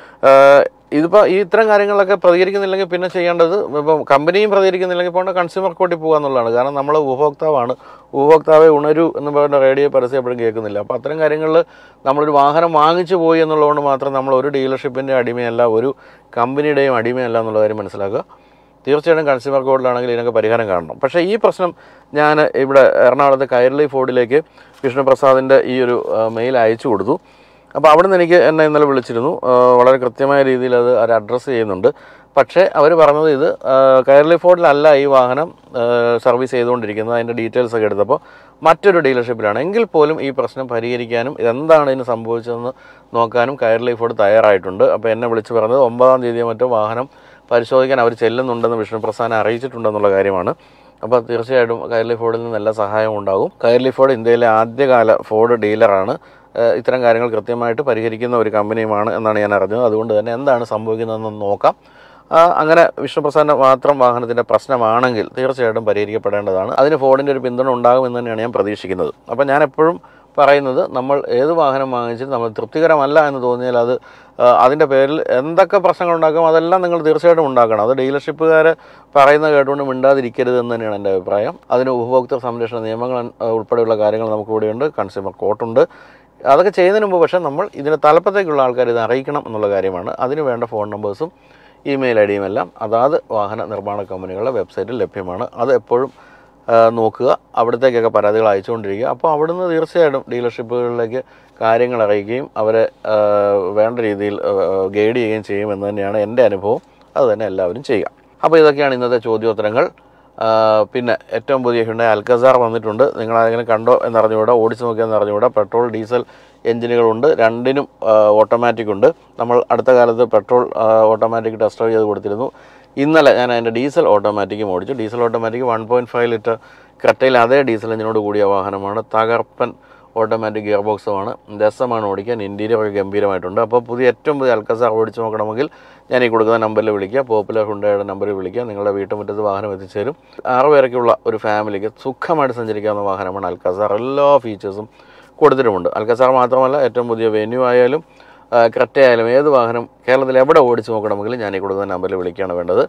ആഹ് ഇതിപ്പോൾ ഈ ഇത്തരം കാര്യങ്ങളൊക്കെ പ്രതികരിക്കുന്നില്ലെങ്കിൽ പിന്നെ ചെയ്യേണ്ടത് ഇപ്പം കമ്പനിയും പ്രതികരിക്കുന്നില്ലെങ്കിൽ പോകേണ്ട കൺസ്യൂമർ കോർട്ടിൽ പോകുക എന്നുള്ളതാണ് കാരണം നമ്മൾ ഉപഭോക്താവാണ് ഉപഭോക്താവെ ഉണരൂ എന്ന് പറയുന്ന റേഡിയോ പരസ്യം എപ്പോഴും കേൾക്കുന്നില്ല അപ്പോൾ അത്തരം കാര്യങ്ങളിൽ നമ്മളൊരു വാഹനം വാങ്ങിച്ചു പോയി എന്നുള്ളതുകൊണ്ട് മാത്രം നമ്മൾ ഒരു ഡീലർഷിപ്പിൻ്റെ അടിമയല്ല ഒരു കമ്പനിയുടെയും അടിമയല്ല എന്നുള്ള കാര്യം മനസ്സിലാക്കുക തീർച്ചയായിട്ടും കൺസ്യൂമർ കോഡിലാണെങ്കിൽ ഇതിനൊക്കെ പരിഹാരം കാണണം പക്ഷേ ഈ പ്രശ്നം ഞാൻ ഇവിടെ എറണാകുളത്തെ കൈരളി ഫോർഡിലേക്ക് വിഷ്ണുപ്രസാദിൻ്റെ ഈ ഒരു ആ, മെയിൽ അയച്ചു കൊടുത്തു അപ്പോൾ അവിടെ നിന്ന് എനിക്ക് എന്നെ ഇന്നലെ വിളിച്ചിരുന്നു ആ, വളരെ കൃത്യമായ രീതിയിൽ അത് അവർ അഡ്രസ്സ് ചെയ്യുന്നുണ്ട് പക്ഷേ അവർ പറഞ്ഞത് ഇത് ആ, കൈരളി ഫോർഡിലല്ല ഈ വാഹനം ആ, സർവീസ് ചെയ്തുകൊണ്ടിരിക്കുന്നത് അതിൻ്റെ ഡീറ്റെയിൽസ് ഒക്കെ എടുത്തപ്പോൾ മറ്റൊരു ഡീലർഷിപ്പിലാണ് എങ്കിൽ പോലും ഈ പ്രശ്നം പരിഹരിക്കാനും ഇതെന്താണ് ഇതിന് സംഭവിച്ചതെന്ന് നോക്കാനും കൈരളി ഫോർഡ് തയ്യാറായിട്ടുണ്ട് അപ്പോൾ എന്നെ വിളിച്ച് പറഞ്ഞത് ഒമ്പതാം തീയതി മറ്റോ വാഹനം പരിശോധിക്കാൻ അവർ ചെല്ലുന്നുണ്ടെന്ന് വിഷ്ണുപ്രസാദിനെ അറിയിച്ചിട്ടുണ്ടെന്നുള്ള കാര്യമാണ് അപ്പോൾ തീർച്ചയായിട്ടും കൈർലി ഫോർഡിൽ നിന്ന് എല്ലാ സഹായവും ഉണ്ടാകും കൈർലി ഫോർഡ് ഇന്ത്യയിലെ ആദ്യകാല ഫോർഡ് ഡീലറാണ് ഏഹ് ഇത്തരം കാര്യങ്ങൾ കൃത്യമായിട്ട് പരിഹരിക്കുന്ന ഒരു കമ്പനിയുമാണ് എന്നാണ് ഞാൻ അറിഞ്ഞത് അതുകൊണ്ട് തന്നെ എന്താണ് സംഭവിക്കുന്നതെന്ന് നോക്കാം ആ, അങ്ങനെ വിഷ്ണുപ്രസാദിൻ്റെ മാത്രം വാഹനത്തിൻ്റെ പ്രശ്നമാണെങ്കിൽ തീർച്ചയായിട്ടും പരിഹരിക്കപ്പെടേണ്ടതാണ് അതിന് ഫോർഡിൻ്റെ ഒരു പിന്തുണ ഉണ്ടാകുമെന്ന് തന്നെയാണ് ഞാൻ പ്രതീക്ഷിക്കുന്നത് അപ്പോൾ ഞാൻ എപ്പോഴും പറയുന്നത് നമ്മൾ ഏത് വാഹനം വാങ്ങിച്ചിട്ട് നമ്മൾ തൃപ്തികരമല്ല എന്ന് തോന്നിയാൽ അത് ആ, അതിൻ്റെ പേരിൽ എന്തൊക്കെ പ്രശ്നങ്ങൾ ഉണ്ടാക്കും അതെല്ലാം നിങ്ങൾ തീർച്ചയായിട്ടും ഉണ്ടാക്കണം അത് ഡീലർഷിപ്പുകാർ പറയുന്നത് കേട്ടുകൊണ്ട് മിണ്ടാതിരിക്കരുത് എന്ന് തന്നെയാണ് എൻ്റെ അഭിപ്രായം അതിന് ഉപഭോക്തൃ സംരക്ഷണ നിയമങ്ങൾ ആ, ഉൾപ്പെടെയുള്ള കാര്യങ്ങൾ നമുക്ക് ഇവിടെയുണ്ട് കൺസ്യൂമർ കോർട്ടുണ്ട് അതൊക്കെ ചെയ്യുന്നതിന് മുമ്പ് പക്ഷേ നമ്മൾ ഇതിൻ്റെ തലപ്പത്തേക്കുള്ള ആൾക്കാർ ഇത് അറിയിക്കണം എന്നുള്ള കാര്യമാണ് അതിന് വേണ്ട ഫോൺ നമ്പേഴ്സും ഇമെയിൽ ഐ ഡിയും എല്ലാം അതാത് വാഹന നിർമ്മാണ കമ്പനികളുടെ വെബ്സൈറ്റിൽ ലഭ്യമാണ് അത് എപ്പോഴും ആ, നോക്കുക അവിടത്തേക്കൊക്കെ പരാതികൾ അയച്ചുകൊണ്ടിരിക്കുക അപ്പോൾ അവിടുന്ന് തീർച്ചയായിട്ടും ഡീലർഷിപ്പുകളിലേക്ക് കാര്യങ്ങൾ അറിയിക്കുകയും അവരെ ആ, വേണ്ട രീതിയിൽ ഗൈഡ് ചെയ്യുകയും ചെയ്യുമെന്ന് തന്നെയാണ് എൻ്റെ അനുഭവം അത് തന്നെ എല്ലാവരും ചെയ്യുക അപ്പോൾ ഇതൊക്കെയാണ് ഇന്നത്തെ ചോദ്യോത്തരങ്ങൾ ആ, പിന്നെ ഏറ്റവും പുതിയ ഹ്യുണ്ടായി അൽക്കസാർ വന്നിട്ടുണ്ട് നിങ്ങൾ ആരെങ്കിലും കണ്ടോ എന്നറിഞ്ഞുകൂടാ ഓടിച്ചു നോക്കിയെന്ന് അറിഞ്ഞുകൂടാ പെട്രോൾ ഡീസൽ എഞ്ചിനുകളുണ്ട് രണ്ടിനും ഓട്ടോമാറ്റിക് ഉണ്ട് നമ്മൾ അടുത്ത കാലത്ത് പെട്രോൾ ഓട്ടോമാറ്റിക് ടെസ്റ്റ് ഡ്രൈവ് ചെയ്ത് കൊടുത്തിരുന്നു ഇന്നലെ ഞാൻ അതിൻ്റെ ഡീസൽ ഓട്ടോമാറ്റിക്കും ഓടിച്ചു diesel automatic one point five litre ക്രെറ്റയിൽ അതേ ഡീസൽ എഞ്ചിനോട് കൂടിയ വാഹനമാണ് തകർപ്പൻ ഓട്ടോമാറ്റിക് ഗിയർ ബോക്സുമാണ് രസമാണ് ഓടിക്കാൻ ഇൻറ്റീരിയർ ഒക്കെ ഗംഭീരമായിട്ടുണ്ട് അപ്പോൾ പുതിയ ഏറ്റവും പുതിയ അൽക്കസാർ ഓടിച്ച് നോക്കണമെങ്കിൽ ഞാൻ ഈ കൊടുക്കുന്ന നമ്പറിൽ വിളിക്കുക പോപ്പുലർ ഹുണ്ടയുടെ നമ്പറിൽ വിളിക്കുക നിങ്ങളുടെ വീട്ടുമുറ്റത്ത് വാഹനം എത്തിച്ചേരും ആറ് പേരൊക്കെയുള്ള ഒരു ഫാമിലിക്ക് സുഖമായിട്ട് സഞ്ചരിക്കാവുന്ന വാഹനമാണ് അൽക്കസാർ എല്ലാ ഫീച്ചേഴ്സും കൊടുത്തിട്ടുമുണ്ട് അൽക്കസാർ മാത്രമല്ല ഏറ്റവും പുതിയ വെന്യൂ ആയാലും ആ, ക്രെറ്റ ആയാലും ഏത് വാഹനം കേരളത്തിൽ എവിടെ ഓടിച്ച് നോക്കണമെങ്കിലും ഞാൻ ഈ കൊടുക്കുന്ന നമ്പറിൽ വിളിക്കുകയാണ് വേണ്ടത്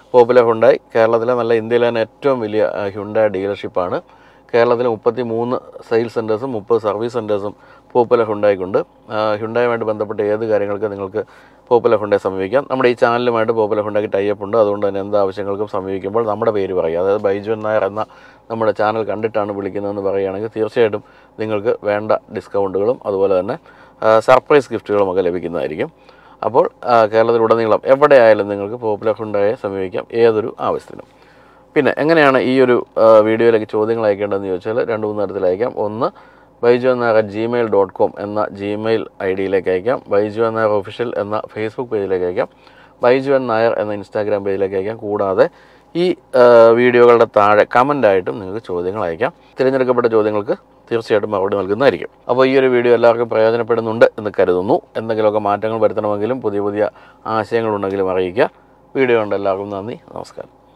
പോപ്പുലർ ഹുണ്ടായി കേരളത്തിലെ നല്ല ഇന്ത്യയിലെ തന്നെ ഏറ്റവും വലിയ ഹ്യുണ്ടായ ഡീലർഷിപ്പാണ് കേരളത്തിലെ മുപ്പത്തി മൂന്ന് സെയിൽസ് സെൻറ്റേഴ്സും മുപ്പത് സർവീസ് സെൻറ്റേഴ്സും പോപ്പുലർ ഹുണ്ടായിക്കുണ്ട് ഹുണ്ടായുമായിട്ട് ബന്ധപ്പെട്ട ഏത് കാര്യങ്ങൾക്ക് നിങ്ങൾക്ക് പോപ്പുലർ ഹുണ്ടായി സമീപിക്കാം നമ്മുടെ ഈ ചാനലുമായിട്ട് പോപ്പുലർ ഹുണ്ടാക്കി ടൈപ്പ് ഉണ്ട് അതുകൊണ്ട് തന്നെ എന്ത് ആവശ്യങ്ങൾക്കും സമീപിക്കുമ്പോൾ നമ്മുടെ പേര് പറയുക അതായത് ബൈജുൻ നായർ എന്ന നമ്മുടെ ചാനൽ കണ്ടിട്ടാണ് വിളിക്കുന്നതെന്ന് പറയുകയാണെങ്കിൽ തീർച്ചയായിട്ടും നിങ്ങൾക്ക് വേണ്ട ഡിസ്കൗണ്ടുകളും അതുപോലെ തന്നെ സർപ്രൈസ് ഗിഫ്റ്റുകളും ഒക്കെ ലഭിക്കുന്നതായിരിക്കും അപ്പോൾ ആ, കേരളത്തിലുടനീളം എവിടെയായാലും നിങ്ങൾക്ക് പോപ്പുലർ ഹുണ്ടായെ സമീപിക്കാം ഏതൊരു ആവശ്യത്തിനും പിന്നെ എങ്ങനെയാണ് ഈ ഒരു ആ, വീഡിയോയിലേക്ക് ചോദ്യങ്ങൾ അയക്കേണ്ടതെന്ന് ചോദിച്ചാൽ രണ്ട് മൂന്ന് തരത്തിൽ അയക്കാം ഒന്ന് Baiju Nair Gmail dot com എന്ന ജിമെയിൽ ഐ ഡിയിലേക്ക് അയക്കാം ബൈജു നായർ ഒഫീഷ്യൽ എന്ന ഫേസ്ബുക്ക് പേജിലേക്ക് അയക്കാം ബൈജു എൻ നായർ എന്ന ഇൻസ്റ്റാഗ്രാം പേജിലേക്ക് അയക്കാം കൂടാതെ ഈ ആ, വീഡിയോകളുടെ താഴെ കമൻ്റായിട്ടും നിങ്ങൾക്ക് ചോദ്യങ്ങൾ അയക്കാം തിരഞ്ഞെടുക്കപ്പെട്ട ചോദ്യങ്ങൾക്ക് തീർച്ചയായിട്ടും മറുപടി നൽകുന്നതായിരിക്കും അപ്പോൾ ഈ ഒരു വീഡിയോ എല്ലാവർക്കും പ്രയോജനപ്പെടുന്നുണ്ട് എന്ന് കരുതുന്നു എന്തെങ്കിലുമൊക്കെ മാറ്റങ്ങൾ വരുത്തണമെങ്കിലും പുതിയ പുതിയ ആശയങ്ങളുണ്ടെങ്കിലും അറിയിക്കുക വീഡിയോ കണ്ട എല്ലാവർക്കും നന്ദി നമസ്കാരം